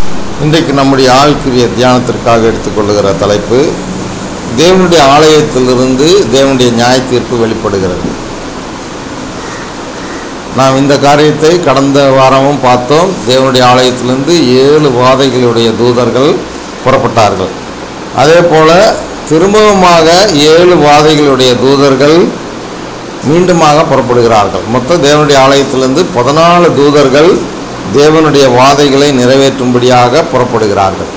இன்றைக்கு நம்முடைய ஆவிக்குரிய தியானத்திற்காக எடுத்துக்கொள்ளுகிற தலைப்பு தேவனுடைய ஆலயத்திலிருந்து தேவனுடைய நியாய தீர்ப்பு வெளிப்படுகிறது நாம் இந்த காரியத்தை கடந்த வாரமும் பார்த்தோம் தேவனுடைய ஆலயத்திலிருந்து ஏழு வாதைகளுடைய தூதர்கள் புறப்பட்டார்கள் அதே போல திரும்பவுமாக ஏழு வாதைகளுடைய தூதர்கள் மீண்டுமாக புறப்படுகிறார்கள் மொத்தம் தேவனுடைய ஆலயத்திலிருந்து பதினாலு தூதர்கள் தேவனுடைய வாதைகளை நிறைவேற்றும்படியாக புறப்படுகிறார்கள்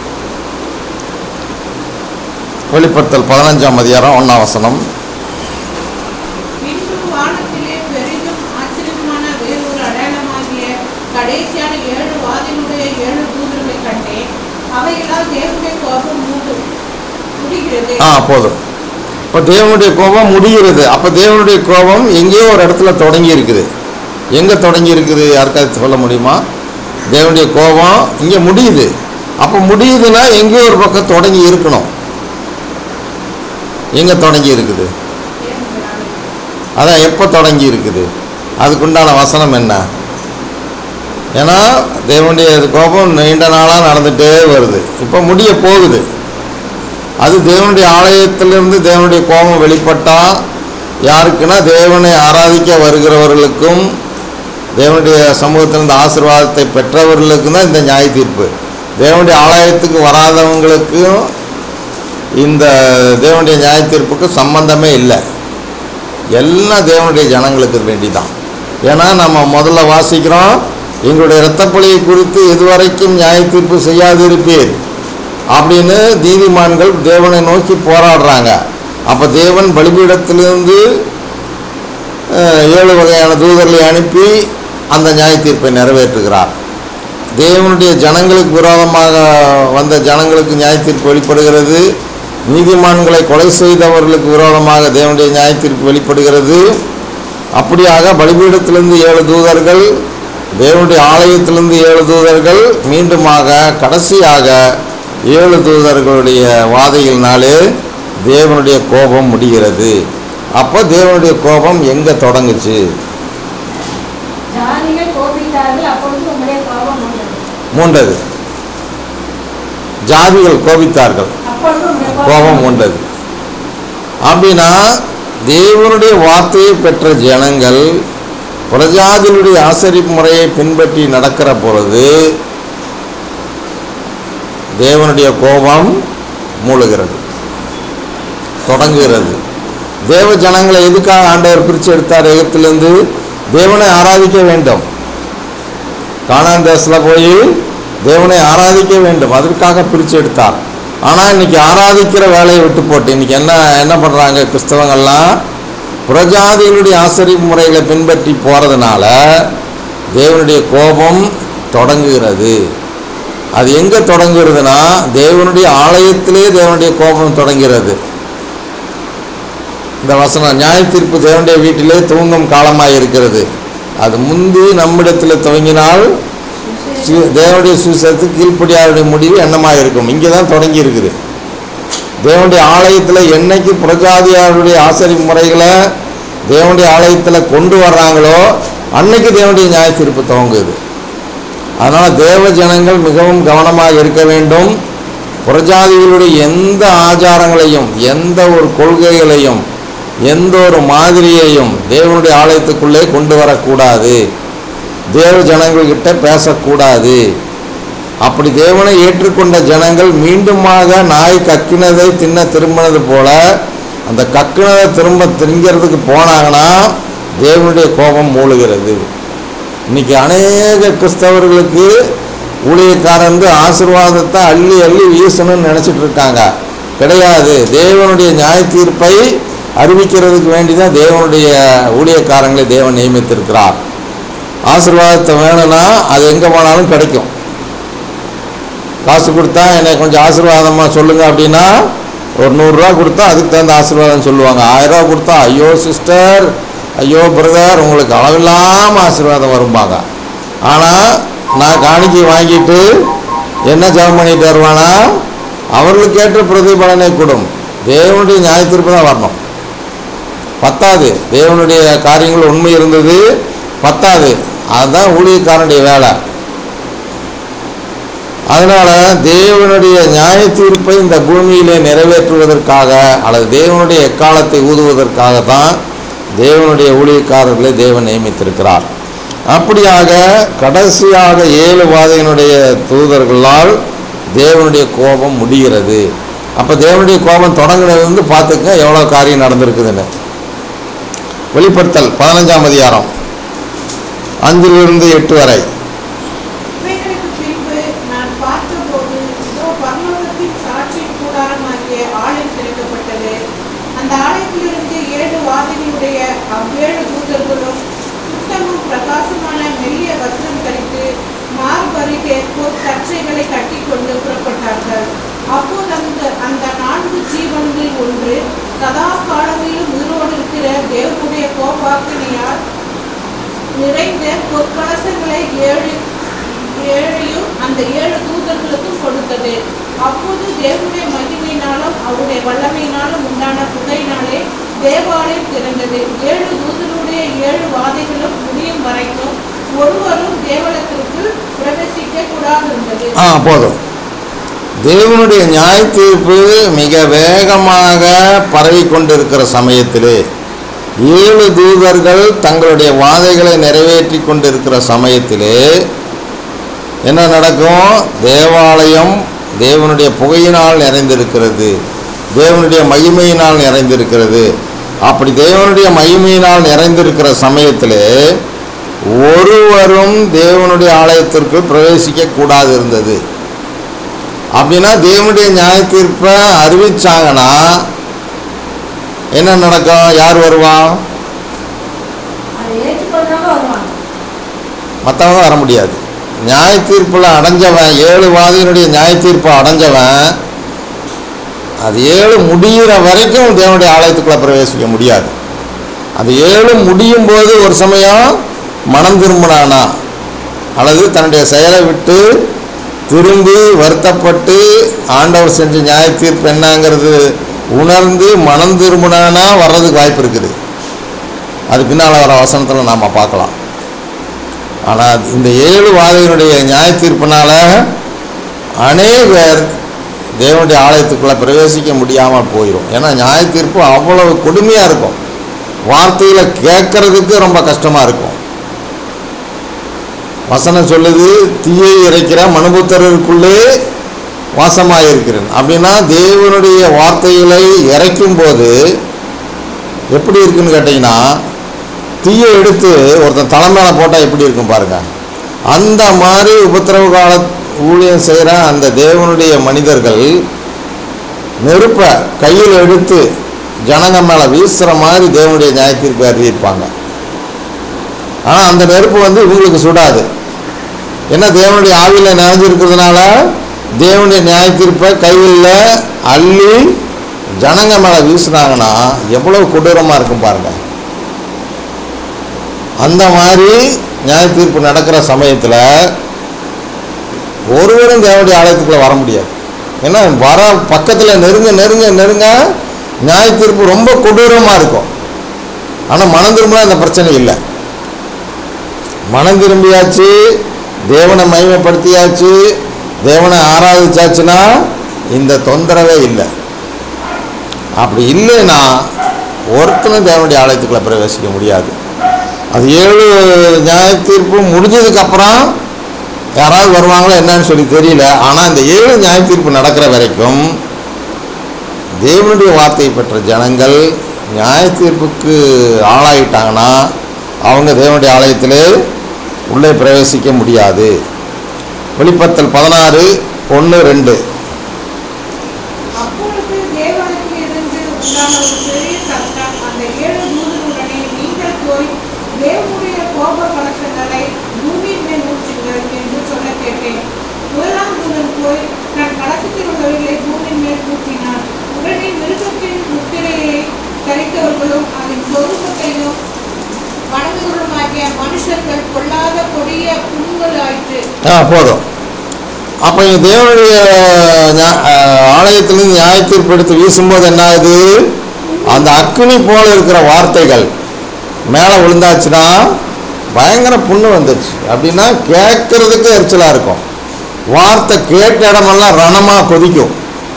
வெளிப்படுத்தல் பதினஞ்சாம் அதிகாரம் ஒன்றாம் வசனம் பின்பு வானத்திலே பெரிதும் ஆச்சரியமான வேறொரு அடையாளமாகிய கடைசியான ஏழு வாதினுடைய ஏழு தூதர்களை கண்டேன் அவைகளால் தேவனுடைய கோபம் மூடு முடிகிறது ஆ போதும் இப்போ தேவனுடைய கோபம் முடிகிறது அப்போ தேவனுடைய கோபம் எங்கேயோ ஒரு இடத்துல தொடங்கி இருக்குது எங்கே தொடங்கி இருக்குது யாருக்காவது சொல்ல முடியுமா தேவனுடைய கோபம் இங்கே முடியுது அப்போ முடியுதுன்னா எங்கேயோ ஒரு பக்கம் தொடங்கி இருக்கணும் எங்கே தொடங்கி இருக்குது தேவனுடைய ஆலயம். அதான் எப்போ தொடங்கி இருக்குது அதுக்குண்டான வசனம் என்ன ஏன்னா தேவனுடைய கோபம் நீண்ட நாளாக நடந்துகிட்டே வருது இப்போ முடிய போகுது அது தேவனுடைய ஆலயத்திலிருந்து தேவனுடைய கோபம் வெளிப்பட்டால் யாருக்குன்னா தேவனை ஆராதிக்க வருகிறவர்களுக்கும் தேவனுடைய சமூகத்திலிருந்து ஆசீர்வாதத்தை பெற்றவர்களுக்கும் தான் இந்த நியாய தீர்ப்பு தேவனுடைய ஆலயத்துக்கு வராதவங்களுக்கும் இந்த தேவனுடைய நியாய தீர்ப்புக்கு சம்பந்தமே இல்லை எல்லாம் தேவனுடைய ஜனங்களுக்கு வேண்டி தான் ஏன்னா நம்ம முதல்ல வாசிக்கிறோம் எங்களுடைய இரத்தப்பழியை குறித்து இதுவரைக்கும் நியாய தீர்ப்பு செய்யாதிருப்பீர் அப்படின்னு நீதிமான்கள் தேவனை நோக்கி போராடுறாங்க அப்போ தேவன் பலிபீடத்திலிருந்து அஹ், ஏழு வகையான தூதர்களை அனுப்பி அந்த நியாய தீர்ப்பை நிறைவேற்றுகிறார் தேவனுடைய ஜனங்களுக்கு விரோதமாக வந்த ஜனங்களுக்கு நியாய தீர்ப்பு வெளிப்படுகிறது நீதிமான்களை கொலை செய்தவர்களுக்கு விரோதமாக தேவனுடைய நியாய தீர்ப்பு வெளிப்படுகிறது அப்படியாக பலிபீடத்திலிருந்து ஏழு தூதர்கள் தேவனுடைய ஆலயத்திலிருந்து ஏழு தூதர்கள் மீண்டுமாக கடைசியாக ஏழு தூதர்களுடைய வாதையினாலே தேவனுடைய கோபம் முடிகிறது அப்போ தேவனுடைய கோபம் எங்கே தொடங்குச்சு ஜாதிகள் கோபித்தார்கள் அப்பொழுது உம்முடைய கோபம் வந்தது மூண்டது ஜாதிகள் கோபித்தார்கள் அப்பொழுது உம்முடைய கோபம் கொண்டது அப்படின்னா தேவனுடைய வார்த்தையை பெற்ற ஜனங்கள் பிரஜாதிகளுடைய ஆசரிப்பு முறையை பின்பற்றி நடக்கிற பொழுது தேவனுடைய கோபம் மூழுகிறது தொடங்குகிறது தேவ ஜனங்களை எதுக்காக ஆண்டவர் பிரித்து எடுத்தார் எகிப்திலிருந்து தேவனை ஆராதிக்க வேண்டும் கானான் தேசத்தில் போய் தேவனை ஆராதிக்க வேண்டும் அதற்காக பிரித்து எடுத்தார் ஆனால் இன்னைக்கு ஆராதிக்கிற வேலையை விட்டு போட்டு இன்னைக்கு என்ன என்ன பண்ணுறாங்க கிறிஸ்தவங்கள்லாம் புறஜாதிகளுடைய ஆசிரியப்பு முறைகளை பின்பற்றி போகிறதுனால தேவனுடைய கோபம் தொடங்குகிறது அது எங்கே தொடங்குறதுன்னா தேவனுடைய ஆலயத்திலே தேவனுடைய கோபம் தொடங்கிறது இந்த வசனம் நியாய தீர்ப்பு தேவனுடைய வீட்டிலே தூங்கும் காலமாக இருக்கிறது அது முந்தி நம்மிடத்தில் துவங்கினால் சு- தேவனுடைய சுவிசேஷத்துக்கு கீழ்ப்படியாருடைய முடிவு என்னமாக இருக்கும் இங்கே தான் தொடங்கி இருக்குது தேவனுடைய ஆலயத்தில் என்னைக்கு புறஜாதியாருடைய ஆசரிப்பு முறைகளை தேவனுடைய ஆலயத்தில் கொண்டு வர்றாங்களோ அன்னைக்கு தேவனுடைய நியாய தீர்ப்பு துவங்குது அதனால் தேவ ஜனங்கள் மிகவும் கவனமாக இருக்க வேண்டும் புறஜாதிகளுடைய எந்த ஆச்சாரங்களையும் எந்த ஒரு கொள்கைகளையும் எந்த ஒரு மாதிரியையும் தேவனுடைய ஆலயத்துக்குள்ளே கொண்டு வரக்கூடாது தேவ ஜனங்கள்கிட்ட பேசக்கூடாது அப்படி தேவனை ஏற்றுக்கொண்ட ஜனங்கள் மீண்டுமாக நாய் கக்கினதை தின்ன திரும்பினது போல அந்த கக்கினதை திரும்ப திங்கிறதுக்கு போனாங்கன்னா தேவனுடைய கோபம் மூழுகிறது இன்னைக்கு அநேக கிறிஸ்தவர்களுக்கு ஊழியக்காரன் வந்து ஆசீர்வாதத்தை அள்ளி அள்ளி வீசணும்னு நினச்சிட்டு இருக்காங்க கிடையாது தேவனுடைய நியாய தீர்ப்பை அறிவிக்கிறதுக்கு வேண்டி தான் தேவனுடைய ஊழியக்காரங்களை தேவன் நியமித்திருக்கிறார் ஆசீர்வாதத்தை வேணும்னா அது எங்கே போனாலும் கிடைக்கும் காசு கொடுத்தா என்னை கொஞ்சம் ஆசீர்வாதமாக சொல்லுங்கள் அப்படின்னா ஒரு நூறுரூவா கொடுத்தா அதுக்கு தகுந்த ஆசீர்வாதம் சொல்லுவாங்க ஆயிரரூவா கொடுத்தா ஐயோ சிஸ்டர் ஐயோ பிரதர் உங்களுக்கு அளவில்லாமல் ஆசீர்வாதம் வரும்பாங்க ஆனால் நான் காணிக்கை வாங்கிட்டு என்ன ஜெபம் பண்ணிட்டு வருவானா அவர்களுக்கு ஏற்ற பிரதிபலனை கொடும் தேவனுடைய நியாயத்திற்கு தான் வரணும் பத்தாது தேவனுடைய காரியங்கள் உண்மை இருந்தது பத்தாது அதுதான் ஊழியக்காரனுடைய வேலை அதனால தேவனுடைய நியாய தீர்ப்பை இந்த பூமியிலே நிறைவேற்றுவதற்காக அல்லது தேவனுடைய எக்காலத்தை ஊதுவதற்காக தான் தேவனுடைய ஊழியக்காரர்களை தேவன் நியமித்திருக்கிறார் அப்படியாக கடைசியாக ஏழு வாதையினுடைய தூதர்களால் தேவனுடைய கோபம் முடிகிறது அப்போ தேவனுடைய கோபம் தொடங்கினது வந்து பார்த்துக்க எவ்வளோ காரியம் நடந்திருக்குதுன்னு வெளிப்படுத்தல் பதினஞ்சாம் அதிகாரம் அஞ்சிலிருந்து எட்டு வரை இவைகளுக்கு பின்பு நான் பார்த்தபோது இதோ பரலோகத்தின் சாட்சி கூடாரமாகிய ஆலயம் திறக்கப்பட்டது அந்த ஆலயத்திலிருந்து ஏழு வாதினியுடைய அவ்வேழு தூதர்களும் சுத்தமும் பிரகாசமான மெல்லிய வஸ்திரம் தரித்து மார்பருகே கற்றைகளை கட்டிக்கொண்டு புறப்பட்டார்கள் அப்போது அந்த அந்த நான்கு ஜீவன்களில் ஒன்று சதா காலங்களிலும் உயிரோடு இருக்கிற தேவனுடைய கோபாக்கினையால் நிறைந்த பொற்கலசங்களை ஏழு ஏழையும் அந்த ஏழு தூதர்களுக்கும் கொடுத்தது அப்போது தேவனுடைய மகிமையினாலும் அவருடைய வல்லமையினாலும் உண்டான புகையினாலே தேவாலயம் திறந்தது ஏழு தூதருடைய ஏழு வாதைகளும் முடியும் வரைக்கும் ஒருவரும் தேவலத்திற்கு பிரவேசிக்க கூடாதிருந்தது ஆ போதும் தேவனுடைய நியாய தீர்ப்பு மிக வேகமாக பரவி கொண்டிருக்கிற சமயத்திலே ஏழு தூதர்கள் தங்களுடைய வாதைகளை நிறைவேற்றி கொண்டிருக்கிற சமயத்திலே என்ன நடக்கும் தேவாலயம் தேவனுடைய புகையினால் நிறைந்திருக்கிறது தேவனுடைய மகிமையினால் நிறைந்திருக்கிறது அப்படி தேவனுடைய மகிமையினால் நிறைந்திருக்கிற சமயத்திலே ஒருவரும் தேவனுடைய ஆலயத்திற்கு பிரவேசிக்க கூடாது இருந்தது அப்படின்னா தேவனுடைய நியாய தீர்ப்பை அறிவிச்சாங்கன்னா என்ன நடக்கும் யார் வருவா அதை ஏற்றுக்கொண்டவங்க வருவாங்க மற்றவங்க வர முடியாது நியாய தீர்ப்பில் அடைஞ்சவன் ஏழு வாதியினுடைய நியாய தீர்ப்பை அடைஞ்சவன் அது ஏழு முடிகிற வரைக்கும் தேவனுடைய ஆலயத்துக்குள்ளே பிரவேசிக்க முடியாது அது ஏழு முடியும் போது ஒரு சமயம் மனம் திரும்பினானா அல்லது தன்னுடைய செயலை விட்டு திரும்பி வருத்தப்பட்டு ஆண்டவர் செஞ்ச நியாய தீர்ப்பு என்னங்கிறது உணர்ந்து மனம் திரும்பினானா வர்றதுக்கு வாய்ப்பு இருக்குது அது பின்னால் வர வசனத்தில் நாம் பார்க்கலாம் ஆனால் இந்த ஏழு வாதையினுடைய நியாய தீர்ப்பினால அநேகர் தேவனுடைய ஆலயத்துக்குள்ளே பிரவேசிக்க முடியாமல் போயிடும் ஏன்னா நியாய தீர்ப்பு அவ்வளவு கொடுமையாக இருக்கும் வார்த்தையில் கேட்கறதுக்கு ரொம்ப கஷ்டமாக இருக்கும் வசனம் சொல்லுது தீயை இறைக்கிற மனுபுத்தருக்குள்ளே வாசமாக இருக்கிறேன் அப்படின்னா தேவனுடைய வார்த்தைகளை இறைக்கும் போது எப்படி இருக்குன்னு கேட்டிங்கன்னா தீயை எடுத்து ஒருத்தன் தலை மேலே போட்டால் எப்படி இருக்கும் பாருங்க அந்த மாதிரி உபத்திரவ கால ஊழியம் செய்கிற அந்த தேவனுடைய மனிதர்கள் நெருப்பை கையில் எடுத்து ஜனங்க மேலே வீசுகிற மாதிரி தேவனுடைய நியாயத்தீர்ப்பை அறிவிப்பாங்க ஆனால் அந்த நெருப்பு வந்து இவங்களுக்கு சுடாது ஏன்னா தேவனுடைய ஆவியில் நிறைஞ்சிருக்கிறதுனால தேவனுடைய நியாயத்தீர்ப்பை கையில் அள்ளி ஜனங்க மேலே வீசுனாங்கன்னா எவ்வளவு கொடூரமாக இருக்கும் பாருங்கள் அந்த மாதிரி நியாய தீர்ப்பு நடக்கிற சமயத்தில் ஒருவரும் தேவனுடைய ஆலயத்துக்குள்ள வர முடியாது ஏன்னா வர பக்கத்தில் நெருங்க நெருங்க நெருங்க நியாய தீர்ப்பு ரொம்ப கொடூரமாக இருக்கும் ஆனால் மனம் திரும்பினா அந்த பிரச்சனை இல்லை மனம் திரும்பியாச்சு தேவனை மகிமைப்படுத்தியாச்சு தேவனை ஆராதிச்சாச்சுன்னா இந்த தொந்தரவே இல்லை அப்படி இல்லைன்னா ஒருத்தனும் தேவனுடைய ஆலயத்துக்குள்ள பிரவேசிக்க முடியாது அது ஏழு நியாய தீர்ப்பு முடிஞ்சதுக்கு அப்புறம் யாராவது வருவாங்களோ என்னன்னு சொல்லி தெரியல ஆனால் இந்த ஏழு நியாய தீர்ப்பு நடக்கிற வரைக்கும் தேவனுடைய வார்த்தையை பெற்ற ஜனங்கள் நியாய தீர்ப்புக்கு ஆளாயிட்டாங்கன்னா அவங்க தேவனுடைய ஆலயத்திலே உள்ளே பிரவேசிக்க முடியாது வெளிப்படுத்தல் பதினாறு ஒன்று ரெண்டு அப்பொழுது தேவாலயத்திலிருந்து உண்டான ஒரு பெரிய சத்தம் அந்த ஏழு தூதர்களுடனே நீங்கள் போய் தேவனுடைய கோப கலசங்களை பூமியின் மேல் ஊற்றுங்கள் என்று சொல்ல கேட்டேன் முதலாம் தூதன் போய் தன் கலசத்தில் உள்ளவர்களை பூமியின் மேல் ஊற்றினான் உடனே மிருகத்தின் முத்திரையை தரித்தவர்களும் அதன் சொரூபத்தையும் வணங்குகளுமாகிய மனுஷர்கள் கொள்ளாத கொடிய புண்கள் ஆயிற்று ஆ போதும் அப்போ இங்கே தேவனுடைய ஞா- ஆஹ் ஆலயத்திலிருந்து நியாய தீர்ப்பு எடுத்து வீசும்போது என்ன ஆகுது அந்த அக்கினி போல இருக்கிற வார்த்தைகள் மேலே விழுந்தாச்சுன்னா பயங்கர புண்ணு வந்துடுச்சு அப்படின்னா கேட்கறதுக்கு எரிச்சலாக இருக்கும் வார்த்தை கேட்ட இடமெல்லாம் ரணமா கொதிக்கும்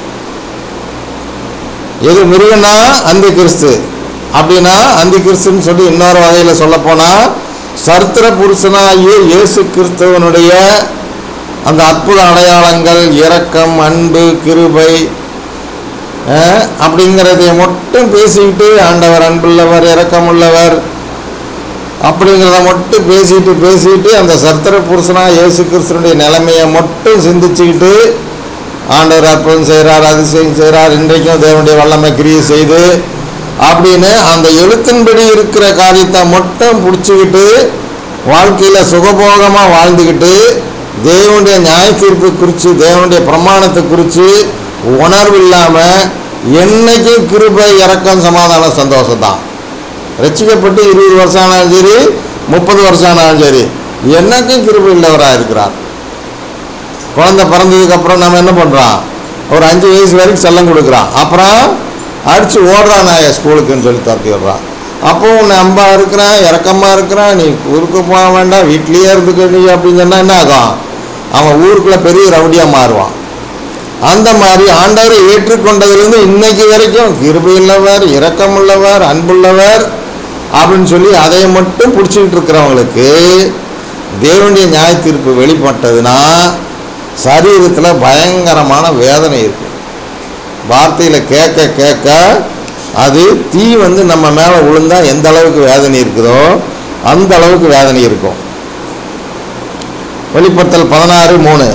எது மிருகனா அந்த கிறிஸ்து அப்படின்னா அந்த கிறிஸ்துன்னு சொல்லி இன்னொரு வகையில் சொல்ல போனா சரித்திர புருஷனாகிய இயேசு கிறிஸ்துவனுடைய அந்த அற்புத அடையாளங்கள் இரக்கம் அன்பு கிருபை அஹ், அப்படிங்கிறதை மட்டும் பேசிக்கிட்டு ஆண்டவர் அன்புள்ளவர் இரக்கமுள்ளவர் அப்படிங்கிறத மட்டும் பேசிட்டு பேசிட்டு அந்த சர்த்தர புருஷனா இயேசு கிறிஸ்துனுடைய நிலைமையை மட்டும் சிந்திச்சுக்கிட்டு ஆண்டவர் அற்புதம் செய்கிறார் அதிசயம் செய்கிறார் இன்றைக்கும் தேவனுடைய வல்லமை கிரியை செய்து அப்படின்னு அந்த எழுத்தின்படி இருக்கிற காரியத்தை மட்டும் பிடிச்சிக்கிட்டு வாழ்க்கையில் சுகபோகமாக வாழ்ந்துக்கிட்டு தேவனுடைய நியாய தீர்ப்பு குறித்து தேவனுடைய பிரமாணத்தை குறித்து உணர்வு இல்லாமல் என்னைக்கும் கிருபை இறக்கம் சமாதானம் சந்தோஷம் தான் ரட்சிக்கப்பட்டு இருபது வருஷம் ஆனாலும் சரி முப்பது வருஷம் ஆனாலும் சரி என்னைக்கும் கிருபை உள்ளவராக இருக்கிறார் குழந்தை பிறந்ததுக்கு அப்புறம் நம்ம என்ன பண்ணுறோம் ஒரு அஞ்சு வயசு வரைக்கும் செல்லம் கொடுக்குறான் அப்புறம் அடித்து ஓடுறான் நான் ஸ்கூலுக்குன்னு சொல்லி துரத்தி விடுறான் அப்போ உன்னை அன்பா இருக்கிறான் இறக்கமாக இருக்கிறான் நீ ஊருக்கு போக வேண்டாம் வீட்லேயே இருந்துக்கடி அப்படின்னு சொன்னால் என்ன ஆகும் அவன் ஊருக்குள்ளே பெரிய ரவுடியாக மாறுவான் அந்த மாதிரி ஆண்டவரை ஏற்றுக்கொண்டதிலிருந்து இன்னைக்கு வரைக்கும் கிருபையுள்ளவர் இரக்கமுள்ளவர் அன்புள்ளவர் அப்படின்னு சொல்லி அதை மட்டும் பிடிச்சிக்கிட்டு இருக்கிறவங்களுக்கு தேவனுடைய நியாய தீர்ப்பு வெளிப்பட்டதுன்னா சரீரத்தில் பயங்கரமான வேதனை இருக்கும் வார்த்தையில் கேட்க கேட்க அது தீ வந்து நம்ம மேலே விழுந்தா எந்த அளவுக்கு வேதனை இருக்குதோ அந்த அளவுக்கு வேதனை இருக்கும் வெளிப்படுத்தல் பதினாறு மூணு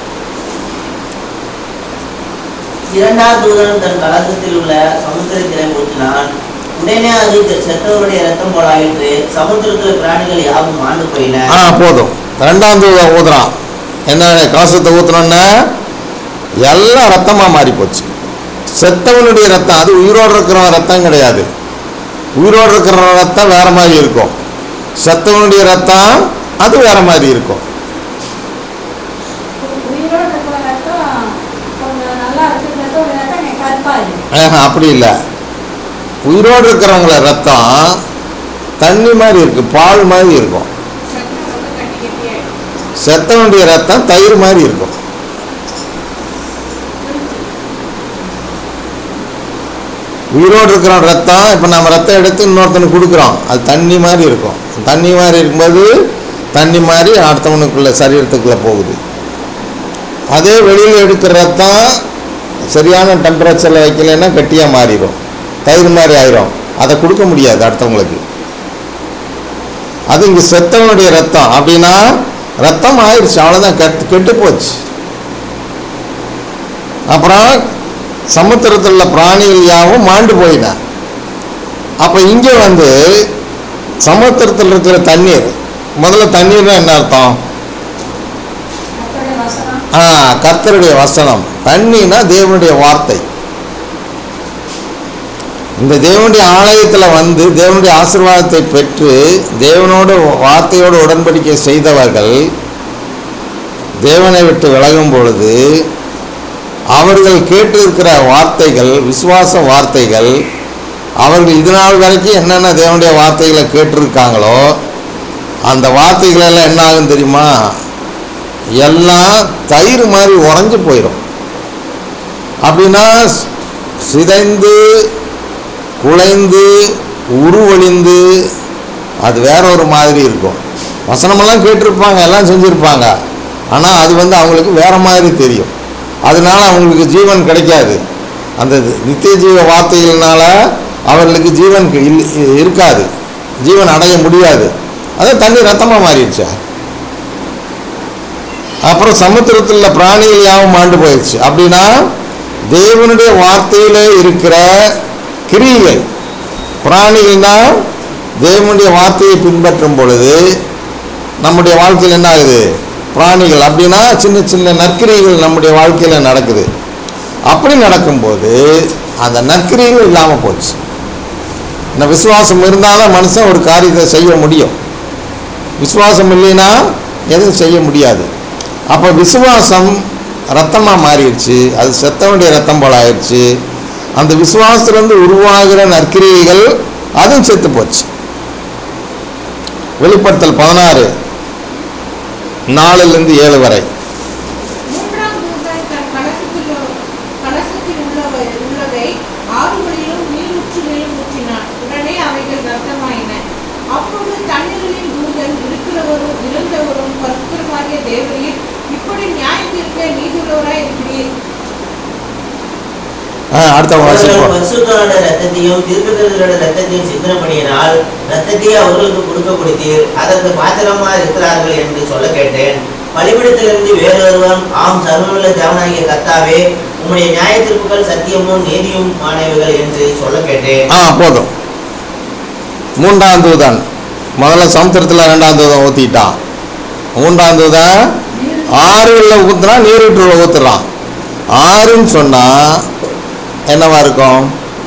இரண்டாம் தூதன் தன் கலசத்தில் உள்ள சமுத்திரத்திலே ஊற்றினான் உடனே அது செத்தவருடைய ரத்தம் போல ஆயிற்று சமுத்திரத்தில் பிராணிகள் யாவும் ஆண்டு போயின ஆ போதும் ரெண்டாம் தூத ஊதுறான் என்ன கலசத்தை ஊத்துனோன்னே எல்லாம் ரத்தமாக மாறி போச்சு செத்தவனுடைய ரத்தம் அது உயிரோடு இருக்கிறவன் ரத்தம் கிடையாது உயிரோடு இருக்கிற ரத்தம் வேற மாதிரி இருக்கும் செத்தவனுடைய ரத்தம் அது வேற மாதிரி இருக்கும் உயிரோடு இருக்கிற ரத்தம் கொஞ்சம் நல்லா இருக்கிற ரத்தம் ரத்தம் எனக்கு கருப்பா இருக்கு ஆஹா, அப்படி இல்லை உயிரோடு இருக்கிறவங்கள ரத்தம் தண்ணி மாதிரி இருக்கு பால் மாதிரி இருக்கும் சத்தம் ரொம்ப கட்டி கட்டியே செத்தவனுடைய ரத்தம் தயிர் மாதிரி இருக்கும் உயிரோடு இருக்கிற ரத்தம் இப்போ நம்ம ரத்தம் எடுத்து இன்னொருத்தனுக்கு கொடுக்குறோம் அது தண்ணி மாதிரி இருக்கும் தண்ணி மாதிரி இருக்கும்போது தண்ணி மாதிரி அடுத்தவனுக்குள்ள சரீரத்துக்குள்ளே போகுது அதே வெளியில் எடுக்கிற ரத்தம் சரியான டெம்பரேச்சரில் வைக்கலைன்னா கட்டியாக மாறிடும் தயிர் மாதிரி ஆயிரும் அதை கொடுக்க முடியாது அடுத்தவங்களுக்கு அது இங்கே செத்தவனுடைய ரத்தம் அப்படின்னா ரத்தம் ஆயிடுச்சு அவ்வளோதான் கெட்டு கெட்டு போச்சு அப்புறம் சமுத்திரத்தில் உள்ள பிராணிகள் யாவும் மாண்டு போயின அப்போ இங்கே வந்து சமுத்திரத்தில் இருக்கிற தண்ணீர் முதல்ல தண்ணீர்னா என்ன அர்த்தம் கர்த்தருடைய வசனம் ஆ கர்த்தருடைய வசனம் தண்ணினா தேவனுடைய வார்த்தை இந்த தேவனுடைய ஆலயத்தில் வந்து தேவனுடைய ஆசீர்வாதத்தை பெற்று தேவனோட வார்த்தையோடு உடன்படிக்கை செய்தவர்கள் தேவனை விட்டு விலகும் பொழுது அவர்கள் கேட்டிருக்கிற வார்த்தைகள் விசுவாச வார்த்தைகள் அவர்கள் இது நாள் வரைக்கும் என்னென்ன தேவனுடைய வார்த்தைகளை கேட்டிருக்காங்களோ அந்த வார்த்தைகள் எல்லாம் என்ன ஆகும் தெரியுமா எல்லாம் தயிர் மாதிரி உறைஞ்சு போயிடும் அப்படின்னா ஸ்- சிதைந்து குலைந்து உருவழிந்து அது வேற ஒரு மாதிரி இருக்கும் வசனமெல்லாம் கேட்டிருப்பாங்க எல்லாம் செஞ்சுருப்பாங்க ஆனால் அது வந்து அவங்களுக்கு வேற மாதிரி தெரியும் அதனால அவங்களுக்கு ஜீவன் கிடைக்காது அந்த நித்திய ஜீவ வார்த்தைகள்னால அவர்களுக்கு ஜீவன் இல்ல- இருக்காது ஜீவன் அடைய முடியாது அதான் தண்ணி ரத்தமாக மாறிடுச்சா அப்புறம் சமுத்திரத்தில் உள்ள பிராணிகள் யாவும் மாண்டு போயிடுச்சு அப்படின்னா தேவனுடைய வார்த்தையில இருக்கிற கிரியைகள் பிராணிகள் தான் தேவனுடைய வார்த்தையை பின்பற்றும் பொழுது நம்முடைய வாழ்க்கையில் என்ன ஆகுது பிராணிகள் அப்படின்னா சின்ன சின்ன நற்கிரியைகள் நம்முடைய வாழ்க்கையில் நடக்குது அப்படி நடக்கும்போது அந்த நற்கிரியைகள் இல்லாமல் போச்சு இந்த விசுவாசம் இருந்தால் தான் மனுஷன் ஒரு காரியத்தை செய்ய முடியும் விசுவாசம் இல்லைன்னா எதுவும் செய்ய முடியாது அப்போ விசுவாசம் ரத்தமாக மாறிடுச்சு அது செத்தவனுடைய ரத்தம் போல ஆயிடுச்சு அந்த விசுவாசத்திலிருந்து உருவாகிற நற்கிரியைகள் அதுவும் செத்து போச்சு வெளிப்படுத்தல் பதினாறு நாலுலேருந்து ஏழு வரை இருந்தவரும் இருந்தவரும் பரிசுத்தருமாகிய தேவரீர் இப்படி நியாயத்திற்கு நீதியுள்ளவராய் இருக்கிறீர் ஆ, அடுத்தவங்க அவர்கள் வாசிப்போம் பரிசுத்தரோட ரத்தத்தையும் தீர்க்கதரிசிகளோட ரத்தத்தையும் சிந்தனப்படியினால் ரத்தத்தையே அவர்களுக்கு கொடுக்க கொடுத்தீர் அதற்கு பாத்திரமா இருக்கிறார்கள் என்று சொல்ல கேட்டேன் பலிபிடத்திலிருந்து வேறொருவன் ஆம் சர்வமுள்ள தேவனாகிய கர்த்தாவே உம்முடைய நியாயத்தீர்ப்புகள் சத்தியமும் நீதியும் மாணவிகள் என்று சொல்ல கேட்டேன் ஆ போதும் மூன்றாம் தூதன் முதல்ல சமுத்திரத்தில் ரெண்டாம் தூதன் ஊற்றிட்டான் மூன்றாம் தூதன் ஆறுல ஊத்துனா நீரூற்றுல ஊத்துறான் ஆறுன்னு சொன்னா என்னவா இருக்கும்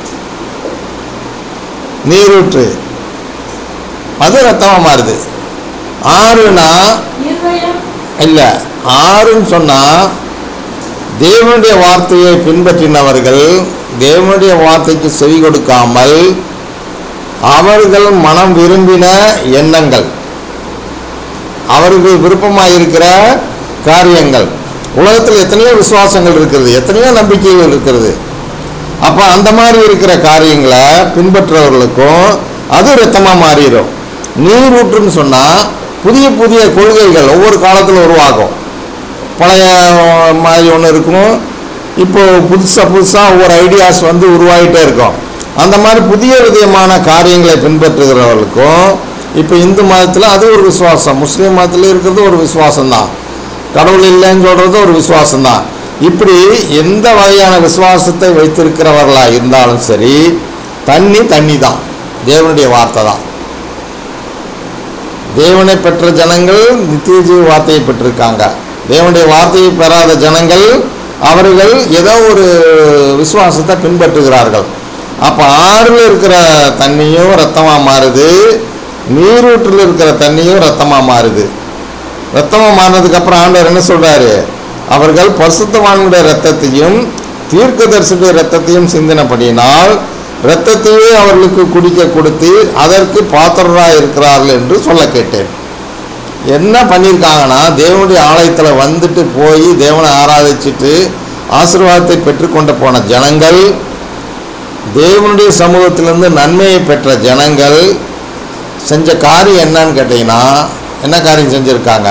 நீரூற்று அது ரத்தமா மாறுது ஆறுனா இருதயம் இல்லை ஆறுன்னு சொன்னா தேவனுடைய வார்த்தையை பின்பற்றினவர்கள் தேவனுடைய வார்த்தைக்கு செவி கொடுக்காமல் அவர்கள் மனம் விரும்பின எண்ணங்கள் அவர்கள் விருப்பமாக இருக்கிற காரியங்கள் உலகத்தில் எத்தனையோ விசுவாசங்கள் இருக்கிறது எத்தனையோ நம்பிக்கைகள் இருக்கிறது அப்போ அந்த மாதிரி இருக்கிற காரியங்களை பின்பற்றுறவர்களுக்கும் அது ரத்தமாக மாறிடும் நீரூற்றுன்னு சொன்னால் புதிய புதிய கொள்கைகள் ஒவ்வொரு காலத்தில் உருவாகும் பழைய மாதிரி ஒன்று இருக்கும் இப்போ புதுசாக புதுசாக ஒவ்வொரு ஐடியாஸ் வந்து உருவாகிட்டே இருக்கும் அந்த மாதிரி புதிய விதமான காரியங்களை பின்பற்றுகிறவர்களுக்கும் இப்போ இந்து மதத்தில் அது ஒரு விசுவாசம் முஸ்லீம் மதத்தில் இருக்கிறது ஒரு விசுவாசம் தான் கடவுள் இல்லைன்னு சொல்கிறது ஒரு விசுவாசம் தான் இப்படி எந்த வகையான விசுவாசத்தை வைத்திருக்கிறவர்களாக இருந்தாலும் சரி தண்ணி தண்ணி தான் தேவனுடைய வார்த்தை தான் தேவனை பெற்ற ஜனங்கள் நித்திய ஜீவ வார்த்தையை பெற்றிருக்காங்க தேவனுடைய வார்த்தையை பெறாத ஜனங்கள் அவர்கள் ஏதோ ஒரு விசுவாசத்தை பின்பற்றுகிறார்கள் அப்போ ஆறில் இருக்கிற தண்ணியும் ரத்தமாக மாறுது நீரூற்றில் இருக்கிற தண்ணியும் ரத்தமாக மாறுது ரத்தமாக மாறினதுக்கப்புறம் ஆண்டவர் என்ன சொல்கிறாரு அவர்கள் பரிசுத்தவான்களுடைய ரத்தத்தையும் தீர்க்கதரிசியுடைய ரத்தத்தையும் சிந்தினபடியினால் இரத்தத்தையே அவர்களுக்கு குடிக்க கொடுத்து அதற்கு பாத்திரராக இருக்கிறார்கள் என்று சொல்ல கேட்டேன் என்ன பண்ணியிருக்காங்கன்னா தேவனுடைய ஆலயத்தில் வந்துட்டு போய் தேவனை ஆராதிச்சிட்டு ஆசீர்வாதத்தை பெற்றுக்கொண்டு போன ஜனங்கள் தேவனுடைய சமூகத்திலிருந்து நன்மையை பெற்ற ஜனங்கள் செஞ்ச காரியம் என்னன்னு கேட்டிங்கன்னா என்ன காரியம் செஞ்சுருக்காங்க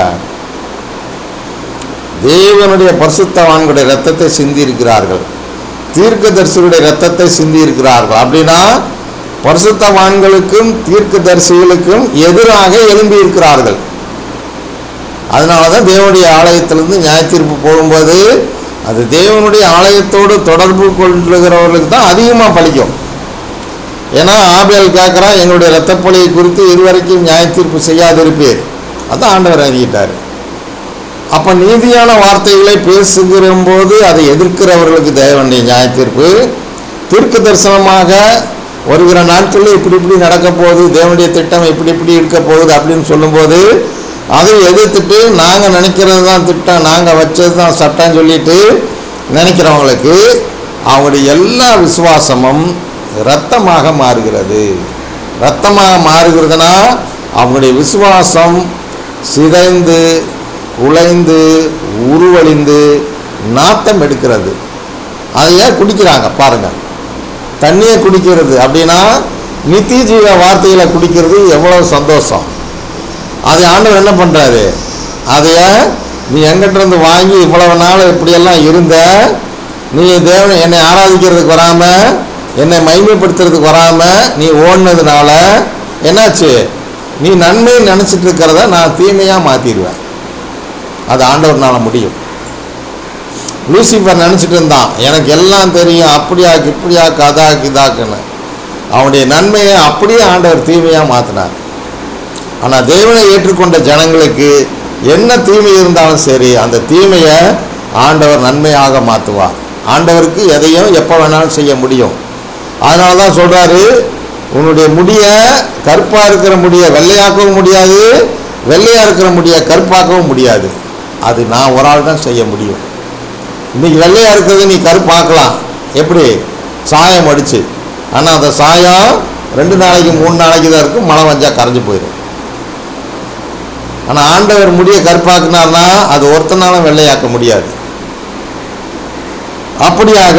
தேவனுடைய பரிசுத்தவான்களுடைய ரத்தத்தை சிந்தி இருக்கிறார்கள் தீர்க்கதரிசிகளுடைய ரத்தத்தை சிந்தி இருக்கிறார்கள் அப்படின்னா பரிசுத்தவான்களுக்கும் தீர்க்கதரிசிகளுக்கும் எதிராக எழும்பி இருக்கிறார்கள் அதனால தான் தேவனுடைய ஆலயத்திலிருந்து நியாயத்தீர்ப்பு போகும்போது அது தேவனுடைய ஆலயத்தோடு தொடர்பு கொள்ளுகிறவர்களுக்கு தான் அதிகமாக பலிக்கும் ஏன்னா ஆபேல் கேட்குறான் எங்களுடைய இரத்தப்பொழியை குறித்து இதுவரைக்கும் நியாயத்தீர்ப்பு செய்யாதிருப்பீர் அதான் ஆண்டவர் அறிவிட்டார் அப்போ நீதியான வார்த்தைகளை பேசுகிற போது அதை எதிர்க்கிறவர்களுக்கு தேவனுடைய நியாயத்தீர்ப்பு தீர்க்க தரிசனமாக வருகிற நாட்களில் இப்படி இப்படி நடக்க போகுது தேவனுடைய திட்டம் இப்படி இப்படி இருக்க போகுது அப்படின்னு சொல்லும்போது அதை எதிர்த்துட்டு நாங்கள் நினைக்கிறது தான் திட்டம் நாங்கள் வச்சது தான் சட்டம் சொல்லிட்டு நினைக்கிறவங்களுக்கு அவங்களுடைய எல்லா விசுவாசமும் இரத்தமாக மாறுகிறது இரத்தமாக மாறுகிறதுனா அவங்களுடைய விசுவாசம் சிதைந்து உழைந்து உருவழிந்து நாத்தம் எடுக்கிறது அதை ஏன் குடிக்கிறாங்க பாருங்க தண்ணியை குடிக்கிறது அப்படின்னா நித்திய ஜீவ வார்த்தைகளை குடிக்கிறது எவ்வளவு சந்தோஷம் அதை ஆண்டவர் என்ன பண்ணுறாரு அதைய நீ எங்கிட்ட இருந்து வாங்கி இவ்வளவு நாள் இப்படியெல்லாம் இருந்த நீ தேவன் என்னை ஆராதிக்கிறதுக்கு வராம என்னை மைமைப்படுத்துறதுக்கு வராம நீ ஓடினதுனால என்னாச்சு நீ நன்மை நினச்சிட்டு இருக்கிறத நான் தீமையாக மாற்றிடுவேன் அது ஆண்டவர்னால முடியும் லூசிஃபர் நினச்சிட்டு இருந்தான் எனக்கு எல்லாம் தெரியும் அப்படியாக்கு இப்படியாக்கு அதாக்கு இதாக்குன்னு அவனுடைய நன்மையை அப்படியே ஆண்டவர் தீமையாக மாற்றினார் ஆனால் தேவனை ஏற்றுக்கொண்ட ஜனங்களுக்கு என்ன தீமை இருந்தாலும் சரி அந்த தீமையை ஆண்டவர் நன்மையாக மாற்றுவார் ஆண்டவருக்கு எதையும் எப்போ வேணாலும் செய்ய முடியும் அதனால தான் சொல்கிறாரு உன்னுடைய முடிய கருப்பாக இருக்கிற முடிய வெள்ளையாக்கவும் முடியாது வெள்ளையாக இருக்கிற முடிய கருப்பாக்கவும் முடியாது அது நான் ஒரு ஆள் தான் செய்ய முடியும் இன்னைக்கு வெள்ளையாக இருக்கிறது நீ கருப்பாக்கலாம் எப்படி சாயம் அடிச்சு ஆனால் அந்த சாயம் ரெண்டு நாளைக்கு மூணு நாளைக்கு தான் இருக்கும் மழை வந்தா கரைஞ்சு போயிடும் ஆனால் ஆண்டவர் முடிய கருப்பாக்குனார்னா அது ஒருத்தனாலும் வெள்ளையாக்க முடியாது அப்படியாக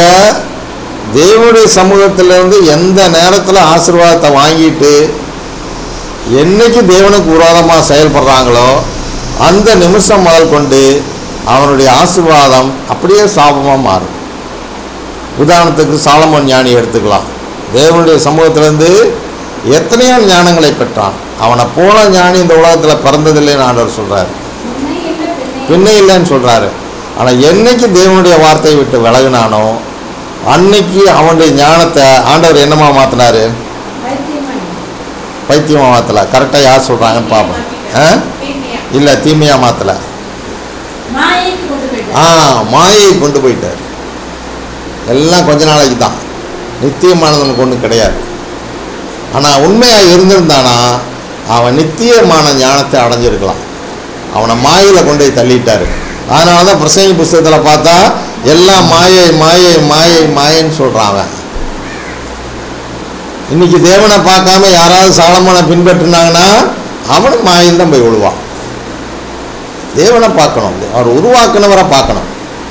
தேவனுடைய சமூகத்திலிருந்து எந்த நேரத்தில் ஆசீர்வாதத்தை வாங்கிட்டு என்னைக்கு தேவனுக்கு விரோதமாக செயல்படுறாங்களோ அந்த நிமிஷம் முதல் கொண்டு அவனுடைய ஆசீர்வாதம் அப்படியே சாபமாக மாறும் உதாரணத்துக்கு சாலமோன் ஞானி எடுத்துக்கலாம் தேவனுடைய சமூகத்திலேருந்து எத்தனையோ ஞானங்களை பெற்றான் அவனை போல ஞானி இந்த உலகத்தில் பிறந்ததில்லைன்னு ஆண்டவர் சொல்கிறார் உண்மை இல்லை பெண்ணை பின்னே இல்லைன்னு சொல்கிறாரு ஆனால் என்னைக்கு தேவனுடைய வார்த்தையை விட்டு விலகினானோ அன்னைக்கு அவனுடைய ஞானத்தை ஆண்டவர் என்னமா மாற்றினாரு வைத்தியமணி பைத்தியமாக மாற்றலை கரெக்டாக யார் சொல்கிறாங்கன்னு பார்ப்போம் ஆ தீமையா. இல்லை தீமையாக மாற்றலை மாயைக்கு கொண்டு போயிட்டார் ஆ மாயை கொண்டு போயிட்டார் எல்லாம் கொஞ்ச நாளைக்கு தான் நித்தியமானவனுக்கு ஒன்றும் கிடையாது ஆனால் உண்மையாக இருந்திருந்தானா அவன் நித்தியமான ஞானத்தை அடைஞ்சிருக்கலாம் அவனை மாயில் கொண்டு போய் தள்ளிட்டாரு அதனால தான் பிரசங்கி புஸ்தகத்தில் பார்த்தா எல்லாம் மாயை மாயை மாயை மாயைன்னு சொல்கிறான் அவன் இன்னைக்கு தேவனை பார்க்காம யாராவது சாலமனை பின்பற்றினாங்கன்னா அவனும் மாயில் தான் போய் விழுவான் தேவனை பார்க்கணும் அவர் உருவாக்குனவரை பார்க்கணும்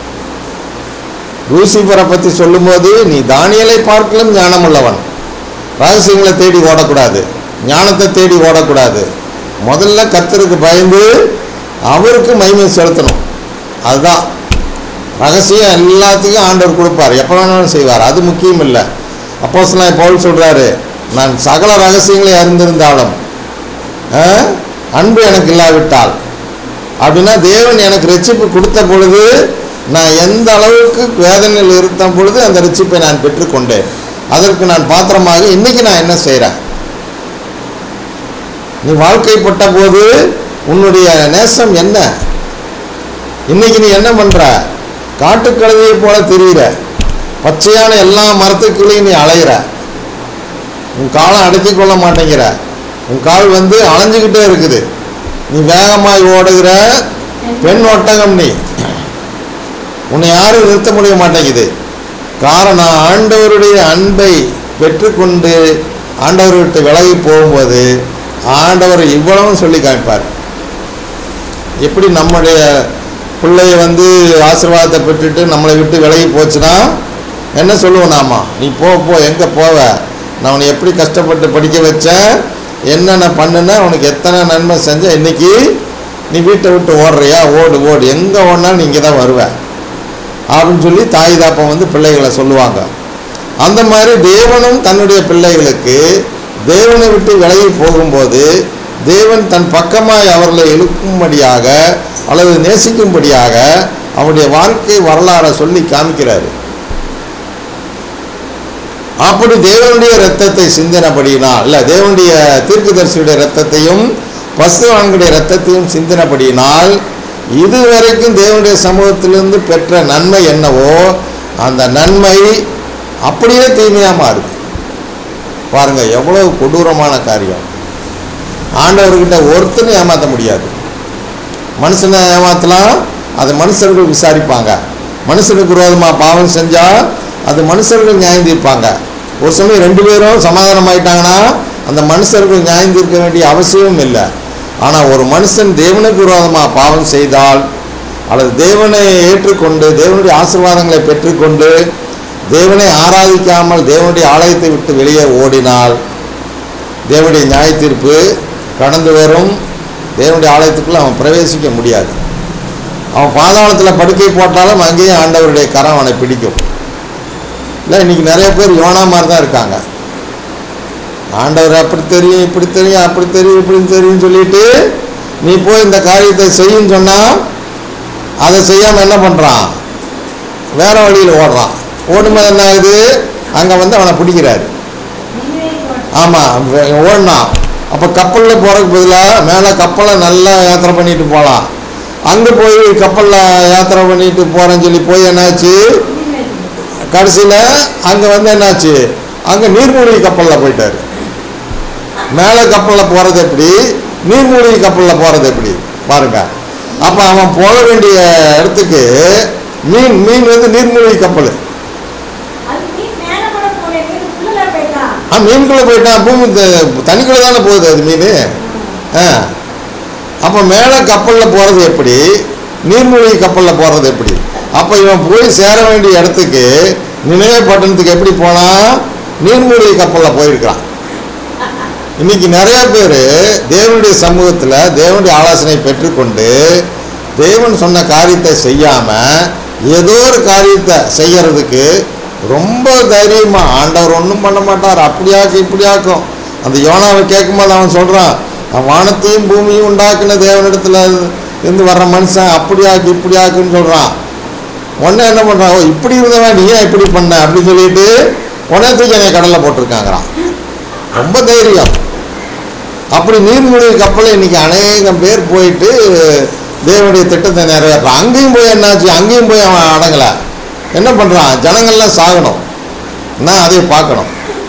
லூசிபரை பற்றி சொல்லும்போது நீ தானியலை பார்க்கலும் ஞானமுள்ளவன் ரகசியங்களை தேடி ஓடக்கூடாது ஞானத்தை தேடி ஓடக்கூடாது முதல்ல கத்தருக்கு பயந்து அவருக்கு மகிமை செலுத்தணும் அதுதான் ரகசியம் எல்லாத்துக்கும் ஆண்டவர் கொடுப்பார் எப்போ வேணாலும் செய்வார் அது முக்கியம் இல்லை அப்போஸ் நான் பவுல் சொல்கிறாரு நான் சகல ரகசியங்களை அறிந்திருந்தாலும் ஆ, அன்பு எனக்கு இல்லாவிட்டால் அப்படின்னா தேவன் எனக்கு ரட்சிப்பு கொடுத்த பொழுது நான் எந்த அளவுக்கு வேதனையில் இருந்த பொழுது அந்த ரட்சிப்பை நான் பெற்றுக்கொண்டேன் அதற்கு நான் பாத்திரமாக இன்னைக்கு நான் என்ன செய்கிறேன் நீ வாழ்க்கைப்பட்ட போது உன்னுடைய நேசம் என்ன இன்னைக்கு நீ என்ன பண்ற காட்டுக்கழுதையை போல தெரியுற பச்சையான எல்லா மரத்துக்குள்ளேயும் நீ அலையிற உன் காலை அடக்கிக் கொள்ள மாட்டேங்கிற உன் கால் வந்து அலைஞ்சுக்கிட்டே இருக்குது நீ வேகமாய் ஓடுகிற பெண் ஒட்டகம் நீ உன்னை யாரும் நிறுத்த முடிய மாட்டேங்குது காரணம் ஆண்டவருடைய அன்பை பெற்றுக்கொண்டு ஆண்டவர் விட்டு விலகி போகும்போது ஆண்டவர் இவ்வளவும் சொல்லி காமிப்பார் எப்படி நம்முடைய பிள்ளைய வந்து ஆசீர்வாதத்தை பெற்றுட்டு நம்மளை விட்டு விலகி போச்சுன்னா என்ன சொல்லுவோம் நாமா நீ போ போ எங்கே போவ நான் உன்னை எப்படி கஷ்டப்பட்டு படிக்க வச்சேன் என்னென்ன பண்ணுனேன் உனக்கு எத்தனை நன்மை செஞ்சேன் இன்னைக்கு நீ வீட்டை விட்டு ஓடுறியா ஓடு ஓடு எங்கே ஓடினாலும் நீ இங்கே தான் வருவேன் அப்படின்னு சொல்லி தாய் தாப்பம் வந்து பிள்ளைகளை சொல்லுவாங்க அந்த மாதிரி தேவனும் தன்னுடைய பிள்ளைகளுக்கு தேவனை விட்டு விலகி போகும்போது தேவன் தன் பக்கமாய் அவர்களை இழுக்கும்படியாக அல்லது நேசிக்கும்படியாக அவருடைய வாழ்க்கை வரலாறை சொல்லி காமிக்கிறாரு அப்படி தேவனுடைய இரத்தத்தை சிந்தினபடியினால் இல்லை தேவனுடைய தீர்க்கதரிசியுடைய இரத்தத்தையும் பசுவான்களுடைய இரத்தத்தையும் சிந்தினபடியினால் இதுவரைக்கும் தேவனுடைய சமூகத்திலிருந்து பெற்ற நன்மை என்னவோ அந்த நன்மை அப்படியே தீமையாக மாறுது பாருங்க எவ்வளவு கொடூரமான காரியம் ஆண்டவர்கிட்ட ஒருத்தனும் ஏமாற்ற முடியாது மனுஷனை ஏமாத்தலாம் அது மனுஷர்கள் விசாரிப்பாங்க மனுஷனுக்கு விரோதமாக பாவம் செஞ்சால் அது மனுஷர்கள் நியாயம் தீர்ப்பாங்க ஒரு சமயம் ரெண்டு பேரும் சமாதானம் ஆயிட்டாங்கன்னா அந்த மனுஷர்கள் நியாயம் தீர்க்க வேண்டிய அவசியமும் இல்லை ஆனால் ஒரு மனுஷன் தேவனுக்கு விரோதமாக பாவம் செய்தால் அல்லது தேவனை ஏற்றுக்கொண்டு தேவனுடைய ஆசீர்வாதங்களை பெற்றுக்கொண்டு தேவனை ஆராதிக்காமல் தேவனுடைய ஆலயத்தை விட்டு வெளியே ஓடினால் தேவனுடைய நியாய தீர்ப்பு கடந்து வரும் தேவனுடைய ஆலயத்துக்குள்ள அவன் பிரவேசிக்க முடியாது அவன் பாதாளத்தில் படுக்கை போட்டாலும் அங்கேயும் ஆண்டவருடைய கரம் அவனை பிடிக்கும் இல்லை இன்னைக்கு நிறைய பேர் யோனா மாதிரி தான் இருக்காங்க ஆண்டவர் அப்படி தெரியும் இப்படி தெரியும் அப்படி தெரியும் இப்படின்னு தெரியும் சொல்லிட்டு நீ போய் இந்த காரியத்தை செய்யுன்னு சொன்னால் அதை செய்யாமல் என்ன பண்ணுறான் வேற வழியில் ஓடுறான் ஓடும்போது என்ன ஆகுது அங்கே வந்து அவனை பிடிக்கிறாரு நீங்களே போட்டு ஆமாம் ஓடினான் அப்போ கப்பலில் போகிறதுக்கு பதிலாக மேலே கப்பலை நல்லா யாத்திரை பண்ணிட்டு போகலாம் அங்கே போய் கப்பலில் யாத்திரை பண்ணிட்டு போகிறேன்னு சொல்லி போய் என்னாச்சு நீங்களே கடைசியில் அங்கே வந்து என்னாச்சு அங்கே நீர்மூழ்கி கப்பலில் போயிட்டாரு மேலே கப்பலில் போகிறது எப்படி நீர்மூழ்கி கப்பலில் போகிறது எப்படி பாருங்க அப்போ அவன் போக வேண்டிய இடத்துக்கு மீன் மீன் வந்து நீர்மூழ்கி கப்பல் அது நீ மேல கூட போல மீன் உள்ள போயிட்டா ஆ மீன்குள்ளே போயிட்டான் பூமி த- தண்ணிக்குள்ளே தானே போகுது அது மீன் ஆ அப்போ மேலே கப்பலில் போகிறது எப்படி நீர்மூழ்கி கப்பலில் போகிறது எப்படி அப்போ இவன் போய் சேர வேண்டிய இடத்துக்கு நினைவே பட்டணத்துக்கு எப்படி போனான் நீர்மூழ்கி கப்பலில் போயிருக்கிறான் இன்னைக்கு நிறைய பேர் தேவனுடைய சமூகத்தில் தேவனுடைய ஆலோசனை பெற்றுக்கொண்டு தேவன் சொன்ன காரியத்தை செய்யாமல் ஏதோ ஒரு காரியத்தை செய்யறதுக்கு ரொம்ப தைரியமாக ஆண்டவர் ஒன்றும் பண்ண மாட்டார் அப்படியாக்கும் இப்படியாக்கும் அந்த யோனாவை கேட்கும்போது அவன் சொல்கிறான் அவன் வானத்தையும் பூமியும் உண்டாக்குன தேவனிடத்துல இருந்து வர்ற மனுஷன் அப்படியாக்கு இப்படியாக்குன்னு சொல்கிறான் உடனே என்ன பண்ணுறான் ஓ இப்படி இருந்தவன் நீ ஏன் இப்படி பண்ண அப்படின்னு சொல்லிட்டு உடனே தூக்கி என்னை கடலில் போட்டிருக்காங்கிறான் ரொம்ப தைரியம் அப்படி நீர்மூழ்கி கப்பலில் இன்னைக்கு அநேகம் பேர் போயிட்டு தேவனுடைய திட்டத்தை நிறைவேறான் அங்கேயும் போய் என்னாச்சு அங்கேயும் போய் அவன் அடங்கலை என்ன பண்ணுறான் ஜனங்கள்லாம் சாகணும் நான் அதை பார்க்கணும்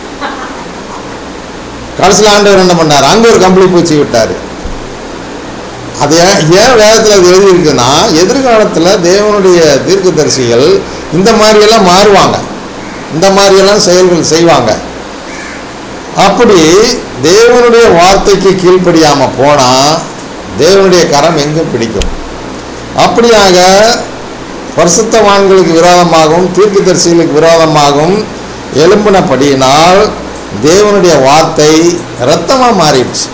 கடைசியில் ஆண்டவர் என்ன பண்ணார் அங்கே ஒரு கம்பளி பூச்சி விட்டார் அது ஏன் ஏன் வேதத்தில் அது எழுதியிருக்குன்னா எதிர்காலத்தில் தேவனுடைய தீர்க்கதரிசிகள் இந்த மாதிரியெல்லாம் மாறுவாங்க இந்த மாதிரியெல்லாம் செயல்கள் செய்வாங்க அப்படி தேவனுடைய வார்த்தைக்கு கீழ்ப்படியாமல் போனால் தேவனுடைய கரம் எங்கே பிடிக்கும் அப்படியாக பரிசுத்தவான்களுக்கு விரோதமாகவும் தீர்க்கதரிசிகளுக்கு விரோதமாகவும் எழும்பினபடியினால் தேவனுடைய வார்த்தை இரத்தமாக மாறிடுச்சு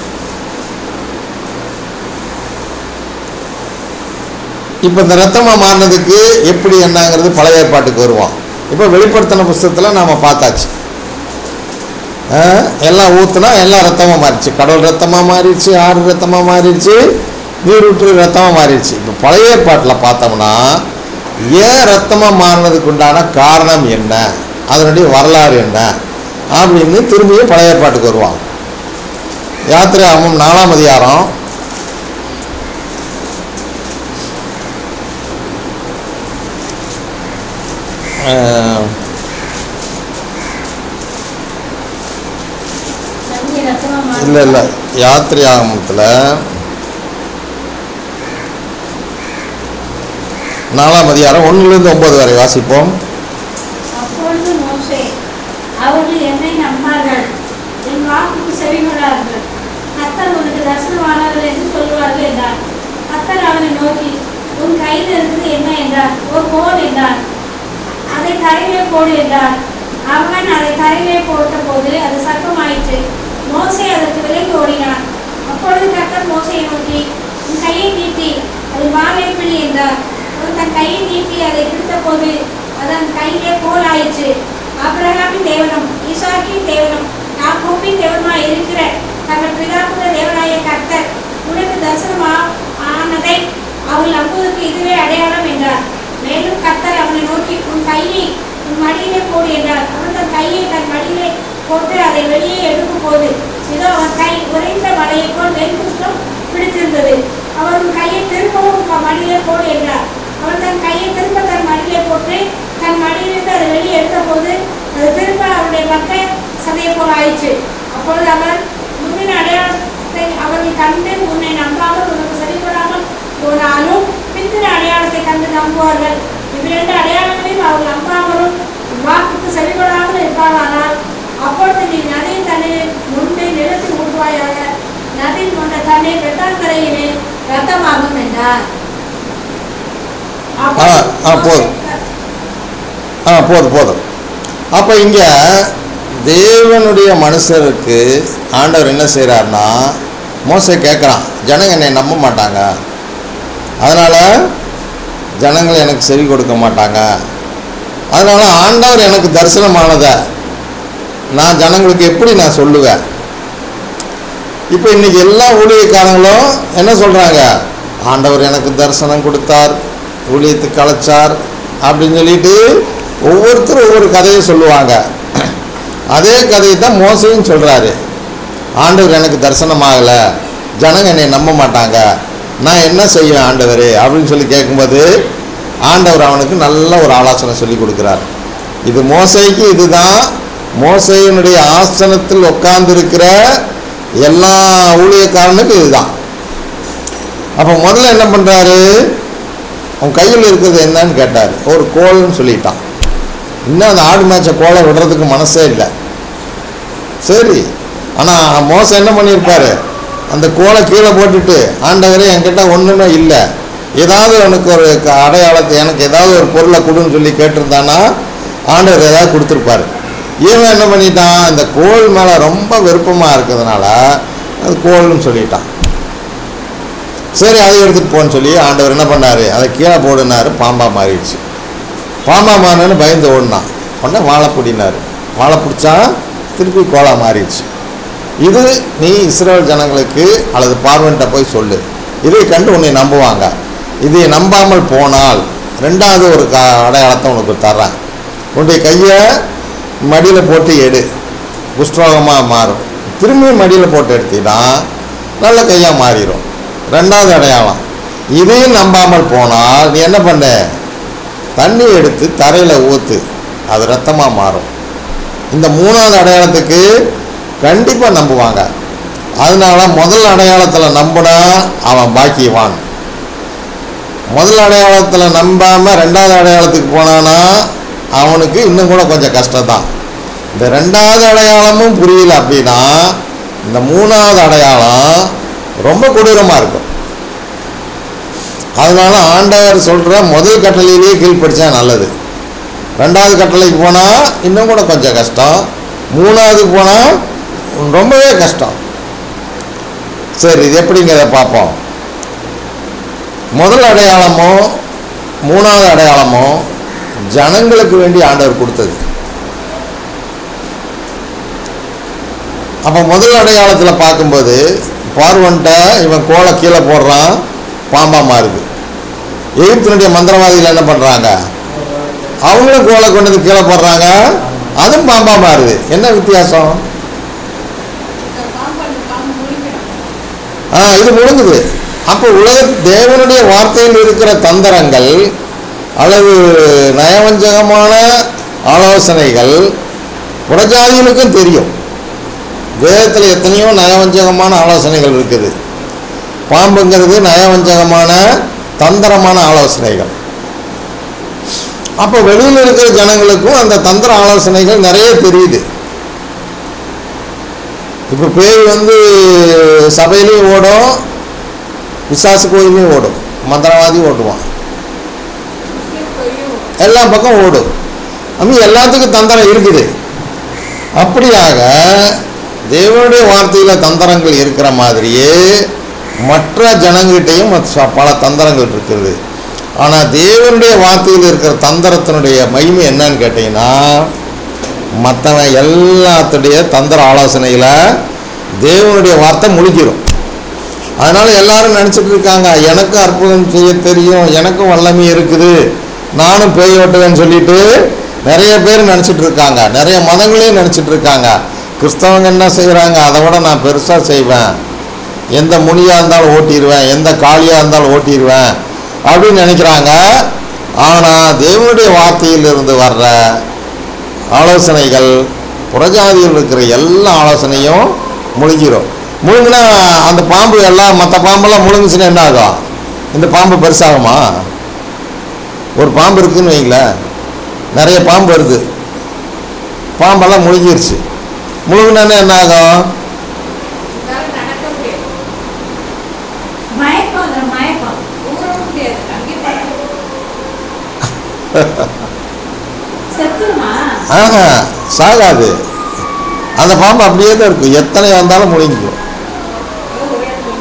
இப்போ இந்த ரத்தமாக மாறினதுக்கு எப்படி என்னங்கிறது பழைய ஏற்பாட்டுக்கு வருவோம் இப்போ வெளிப்படுத்தின புஸ்தகத்தில் நாம் பார்த்தாச்சு ஆ, எல்லாம் ஊற்றுனா எல்லாம் ரத்தமாக மாறிடுச்சு கடல் ரத்தமாக மாறிடுச்சு ஆறு ரத்தமாக மாறிடுச்சு நீரூற்று ரத்தமாக மாறிடுச்சு இப்போ பழைய ஏற்பாட்டில் பார்த்தோம்னா ஏன் ரத்தமாக மாறினதுக்கு உண்டான காரணம் என்ன அதனுடைய வரலாறு என்ன அப்படின்னு திரும்பியும் பழைய ஏற்பாட்டுக்கு வருவான் யாத்திரை ஆமம் நாலாம் அதிகாரம் ஆஹ், தண்ணி ரத்தமா மாறி இல்லை இல்லை யாத்திரை ஆகமத்தில் நாலாம் அதிகாரம் ஒன்றுலேருந்து ஒன்பது வரை வாசிப்போம் அப்பொழுது மோசே அவர்கள் என்னை நம்பார்கள் என் வாக்குக்கு செவிகொள்ளார்கள் கத்தர் உனக்கு தரிசனமானார்கள் என்று சொல்லுவார்கள் என்றார் கத்தர் அவனை நோக்கி உன் கையில் இருக்கிறது என்ன என்றார் ஒரு கோல் என்றார் அதை தரையிலே போடு என்றார் அவன் அதை தரையிலே போட்டபோது அது சத்தமாயிற்று மோசே அதற்கு விலகி ஓடினான் அப்பொழுது கத்தர் மோசையை நோக்கி உன் கையை நீட்டி அது வாழை பிடி என்றார் அவன் தன் கையை நீட்டி அதை பிடித்தபோது அதன் கையிலே கோல் ஆயிற்று ஆபிரகாமின் தேவனும் ஈசாக்கின் தேவனும் யாக்கோபின் தேவனுமாய் இருக்கிற தங்கள் பிதாக்குத தேவனாய கர்த்தர் உனக்கு தரிசனமா ஆனதை அவள் நம்புவதற்கு இதுவே அடையாளம் என்றார் மேலும் கர்த்தர் அவனை நோக்கி உன் கையை உன் மடியிலே போடு என்றார் அவன் தன் கையை தன் மடியிலே போட்டு அதை வெளியே எடுக்கும் போது இதோ அவன் கை உறைந்த மலையை போல் வெண்குஷ்டம் பிடித்திருந்தது அவர் உன் கையை திரும்பவும் உன் மடியிலே போடு என்றார் அவன் தன் கையை திரும்ப தன் மடியிலே போட்டு தன் மடியிலிருந்து அதை வெளியே எடுத்த போது அது திரும்ப அவருடைய பக்க சதையை போல் ஆயிற்று அப்பொழுது அவர் முந்தின அடையாளத்தை அவர்கள் கண்டு உன்னை நம்பாமல் உனக்கு சரிபடாமல் போனாலும் பிந்தின அடையாளத்தை கண்டு நம்புவார்கள் இவ்விரண்டு அடையாளங்களையும் அவர்கள் நம்பாமலும் உன் வாக்குக்கு செவிகொடாமல் இருப்பார்களானால் அப்பொழுது நீ நதியின் தண்ணீரில் முன்பே நிலத்தில் ஊற்றுவாயாக நதியில் கொண்ட தண்ணீர் வெட்டாந்தரையிலே ரத்தமாகும் என்றார் ஆ, ஆ, போதும். ஆ போதும் போதும் அப்போ இங்கே தேவனுடைய மனுஷருக்கு ஆண்டவர் என்ன செய்கிறாருன்னா மோசை கேட்குறான் ஜனங்க என்னை நம்ப மாட்டாங்க அதனால் ஜனங்கள் எனக்கு செவி கொடுக்க மாட்டாங்க அதனால் ஆண்டவர் எனக்கு தரிசனமானதை நான் ஜனங்களுக்கு எப்படி நான் சொல்லுவேன் இப்போ இன்னைக்கு எல்லா ஊழியக்காரங்களும் என்ன சொல்கிறாங்க ஆண்டவர் எனக்கு தரிசனம் கொடுத்தார் ஊழியத்துக்கு அழைச்சார் அப்படின்னு சொல்லிட்டு ஒவ்வொருத்தரும் ஒவ்வொரு கதையை சொல்லுவாங்க அதே கதையை தான் மோசையும் சொல்கிறாரு ஆண்டவர் எனக்கு தரிசனமாகலை ஜனங்க என்னை நம்ப மாட்டாங்க நான் என்ன செய்வேன் ஆண்டவர் அப்படின்னு சொல்லி கேட்கும்போது ஆண்டவர் அவனுக்கு நல்ல ஒரு ஆலோசனை சொல்லி கொடுக்குறார் இது மோசைக்கு இதுதான் மோசையினுடைய ஆசனத்தில் உட்கார்ந்திருக்கிற எல்லா ஊழியக்காரனுக்கும் இதுதான் அப்போ முதல்ல என்ன பண்ணுறாரு அவன் கையில் இருக்கிறது என்னன்னு கேட்டார் ஒரு கோல்னு சொல்லிட்டான் இன்னும் அந்த ஆடு மேட்சை கோலை விடுறதுக்கு மனசே இல்லை சரி ஆனால் மோசம் என்ன பண்ணியிருப்பாரு அந்த கோலை கீழே போட்டுட்டு ஆண்டவரே என்கிட்ட ஒன்றுமே இல்லை ஏதாவது உனக்கு ஒரு க- அடையாளத்தை எனக்கு ஏதாவது ஒரு பொருளை கொடுன்னு சொல்லி கேட்டிருந்தானா ஆண்டவர் ஏதாவது கொடுத்துருப்பாரு இவன் என்ன பண்ணிட்டான் இந்த கோல் மேலே ரொம்ப விருப்பமாக இருக்கிறதுனால அது கோல்னு சொல்லிட்டான் சரி அதை எடுத்துகிட்டு போன்னு சொல்லி ஆண்டவர் என்ன பண்ணார் அதை கீழே போடுனாரு பாம்பா மாறிடுச்சு பாம்பா மாறினு பயந்து ஓடினான் உடனே வாழை பிடினார் வாழை பிடிச்சா திருப்பி கோலா மாறிடுச்சு இது நீ இஸ்ரேல் ஜனங்களுக்கு அல்லது பார்வன்ட்ட போய் சொல்லு இதை கண்டு உன்னை நம்புவாங்க இதை நம்பாமல் போனால் ரெண்டாவது ஒரு க அடையாளத்தை உனக்கு தர்றேன் உன்னுடைய கையை மடியில் போட்டு எடு குஷ்டரோகமாக மாறும் திரும்பி மடியில் போட்டு எடுத்தீங்கன்னா நல்ல கையாக மாறிடும் ரெண்டாவது அடையாளம் இதையும் நம்பாமல் போனால் நீ என்ன பண்ண தண்ணி எடுத்து தரையில் ஊற்று அது ரத்தமாக மாறும் இந்த மூணாவது அடையாளத்துக்கு கண்டிப்பாக நம்புவாங்க அதனால முதல் அடையாளத்தில் நம்பினா அவன் பாக்கியவான் முதல் அடையாளத்தில் நம்பாமல் ரெண்டாவது அடையாளத்துக்கு போனானா அவனுக்கு இன்னும் கூட கொஞ்சம் கஷ்டம்தான் இந்த ரெண்டாவது அடையாளமும் புரியல அப்படின்னா இந்த மூணாவது அடையாளம் ரொம்ப கொடூரமாக இருக்கும் அதனால ஆண்டவர் சொல்கிற முதல் கட்டளையிலேயே கீழ்ப்படிச்சா நல்லது ரெண்டாவது கட்டளைக்கு போனால் இன்னும் கூட கொஞ்சம் கஷ்டம் மூணாவதுக்கு போனால் ரொம்பவே கஷ்டம் சரி இது எப்படிங்கிறத பார்ப்போம் முதல் அடையாளமோ மூணாவது அடையாளமோ ஜனங்களுக்கு வேண்டி ஆண்டவர் கொடுத்தது அப்போ முதல் அடையாளத்தில் பார்க்கும்போது பார்வன்ட்ட இவன் கோலை கீழே போடுறான் பாம்பா மாறுது எகிப்தினுடைய மந்திரவாதிகள் என்ன பண்ணுறாங்க அவங்களும் கோலை கொண்டு வந்து கீழே போடுறாங்க அதுவும் பாம்பா மாறுது என்ன வித்தியாசம் இந்த பாம்பு அந்த பாம்பு முழுங்கிடும் ஆ இது முழுங்குது அப்போ உலக தேவனுடைய வார்த்தையில் இருக்கிற தந்திரங்கள் அல்லது நயவஞ்சகமான ஆலோசனைகள் புறஜாதிகளுக்கும் தெரியும் வேதத்தில் எத்தனையோ நயவஞ்சகமான ஆலோசனைகள் இருக்குது பாம்புங்கிறது நயவஞ்சகமான தந்திரமான ஆலோசனைகள் அப்போ வெளியில் இருக்கிற ஜனங்களுக்கும் அந்த தந்திர ஆலோசனைகள் நிறைய தெரியுது இப்போ பேய் வந்து சபையிலையும் ஓடும் விசாசு கோயிலையும் ஓடும் மந்திரவாதி ஓட்டுவான் முஸ்லீம் கோயிலும் எல்லா பக்கம் ஓடும் அப்படி எல்லாத்துக்கும் தந்திரம் இருக்குது அப்படியாக தேவனுடைய வார்த்தையில் தந்திரங்கள் இருக்கிற மாதிரியே மற்ற ஜனங்கிட்டையும் மற்ற பல தந்திரங்கள் இருக்குது ஆனால் தேவனுடைய வார்த்தையில் இருக்கிற தந்திரத்தினுடைய மகிமை என்னன்னு கேட்டிங்கன்னா மற்றவன் எல்லாத்துடைய தந்திர ஆலோசனையில் தேவனுடைய வார்த்தை முழுகிடும் அதனால் எல்லாரும் நினச்சிட்டு இருக்காங்க எனக்கும் அற்புதம் செய்ய தெரியும் எனக்கும் வல்லமை இருக்குது நானும் பேய் ஓட்டுவேன்னு சொல்லிட்டு நிறைய பேர் நினச்சிட்டு இருக்காங்க நிறைய மதங்களையும் நினச்சிட்டு இருக்காங்க கிறிஸ்தவங்க என்ன செய்கிறாங்க அதை விட நான் பெருசாக செய்வேன் எந்த முனியாக இருந்தாலும் ஓட்டிடுவேன் எந்த காளியாக இருந்தாலும் ஓட்டிடுவேன் அப்படின்னு நினைக்கிறாங்க ஆனால் தேவனுடைய வார்த்தையிலிருந்து வர்ற ஆலோசனைகள் புறஜாதியில் இருக்கிற எல்லா ஆலோசனையும் முழுங்கிரும் முழுங்கினா அந்த பாம்பு எல்லாம் மற்ற பாம்பெல்லாம் முழுங்குச்சுன்னா என்ன ஆகும் இந்த பாம்பு பெருசாகுமா ஒரு பாம்பு இருக்குன்னு வைங்களேன் நிறைய பாம்பு வருது பாம்பெல்லாம் முழுங்கிருச்சு முழுங்கினானே என்ன ஆகும் இதால நடக்க முடியாது மயக்கம் வந்துடும் மயக்கம் ஊறவும் முடியாது அங்கேயே படுத்து செத்துருமா ஆஹா சாகாது அந்த பாம்பு அப்படியே தான் இருக்கும் எத்தனை வந்தாலும் முழுங்கிக்கும் ஒரே இடத்துல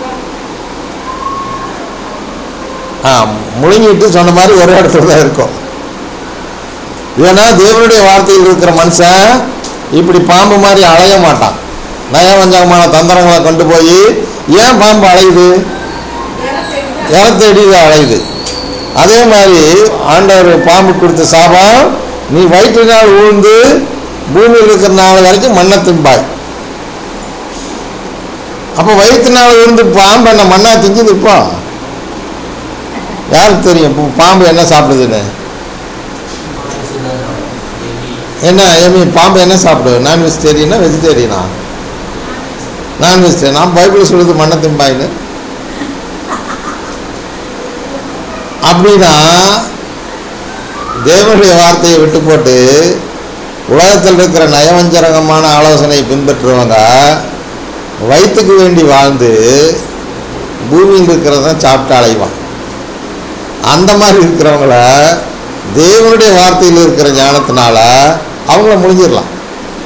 ஆ முழுங்கிட்டு சொன்ன மாதிரி ஒரே இடத்துல தான் இருக்கும் ஏன்னா தேவனுடைய வார்த்தையில் இருக்கிற மனுஷன் இப்படி பாம்பு மாதிரி அலைய மாட்டான் நயவஞ்சகமான தந்திரங்களை கொண்டு போய் ஏன் பாம்பு அலையுது இடம் தேடி இற தேடி இது அலையுது அதே மாதிரி ஆண்டவர் பாம்பு கொடுத்த சாபம் நீ வயிற்றினால் உழுந்து பூமியில் இருக்கிற நாள் வரைக்கும் மண்ணை திம்பாய் அப்போ வயிற்றுனால விழுந்து பாம்பு என்ன மண்ணா திங்குது இப்போ யாருக்கு தெரியும் இப்போ பாம்பு என்ன சாப்பிடுதுன்னு என்ன ஏமி பாம்பு என்ன சாப்பிடுவேன் நான் வெஜிடேரியனா வெஜிடேரியனா நான் வெஜிடேரியன் நான் பைபிள் சொல்லுது மண்ணை திம்பாயின்னு அப்படின்னா தேவனுடைய வார்த்தையை விட்டு போட்டு உலகத்தில் இருக்கிற நயவஞ்சரகமான ஆலோசனையை பின்பற்றுறவங்க வயிற்றுக்கு வேண்டி வாழ்ந்து பூமியில் இருக்கிறத சாப்பிட்டு அலைவான் அந்த மாதிரி இருக்கிறவங்கள தேவனுடைய வார்த்தையில் இருக்கிற ஞானத்தினால அவங்கள முடிஞ்சிடலாம்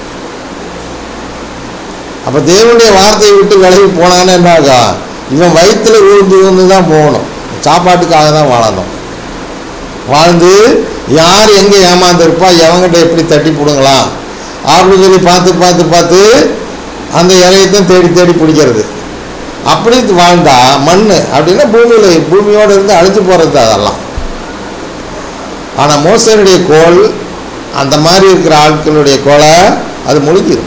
அப்போ தேவனுடைய வார்த்தையை விட்டு விலகி போனான்னு என்ன ஆகும் இவன் வயிற்றுல ஊர்ந்து ஊர்ந்து தான் போகணும் சாப்பாட்டுக்காக தான் வாழணும் வாழ்ந்து யார் எங்கே ஏமாந்துருப்பா எவங்கிட்ட எப்படி தட்டி பிடுங்கலாம் அப்படின்னு சொல்லி பார்த்து பார்த்து பார்த்து அந்த இலையத்தான் தேடி தேடி பிடிக்கிறது அப்படி வாழ்ந்தா மண் அப்படின்னா பூமியில் பூமியோடு இருந்து அழிஞ்சு போகிறது அதெல்லாம் ஆனால் மோசனுடைய கோல் அந்த மாதிரி இருக்கிற ஆட்களுடைய கோலை அது முழுங்கிடும்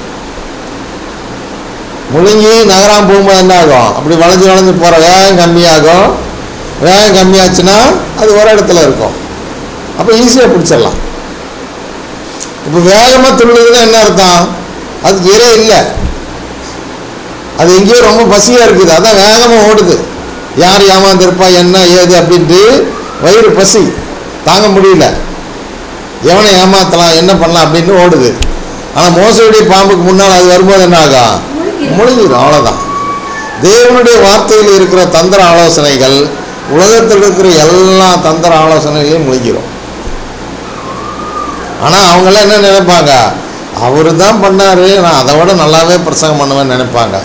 முழுங்கி நகராம போகும்போது என்ன ஆகும் அப்படி வளைஞ்சு வளைஞ்சு போகிற வேகம் கம்மியாகும் வேகம் கம்மியாச்சுன்னா அது ஒரு இடத்துல இருக்கும் அப்போ ஈஸியாக பிடிச்சிடலாம் இப்போ வேகமாக துள்ளுதுன்னா என்ன அர்த்தம் அதுக்கு இறை இல்லை அது எங்கேயோ ரொம்ப பசியாக இருக்குது அதான் வேகமாக ஓடுது யார் ஏமாந்துருப்பா என்ன ஏது அப்படின்ட்டு வயிறு பசி தாங்க முடியல எவனை ஏமாத்தலாம் என்ன பண்ணலாம் அப்படின்னு ஓடுது ஆனால் மோசடி பாம்புக்கு முன்னால் அது வரும்போது என்ன ஆகும் முழுங்கிடும். முழுங்கிடும் அவ்வளோதான் தேவனுடைய வார்த்தையில் இருக்கிற தந்திர ஆலோசனைகள் உலகத்தில் இருக்கிற எல்லா தந்திர ஆலோசனைகளையும் முழுங்கிடும் ஆனால் அவங்களாம் என்ன நினைப்பாங்க அவரு தான் பண்ணாரு நான் அதை விட நல்லாவே பிரசங்கம் பண்ணுவேன்னு நினைப்பாங்க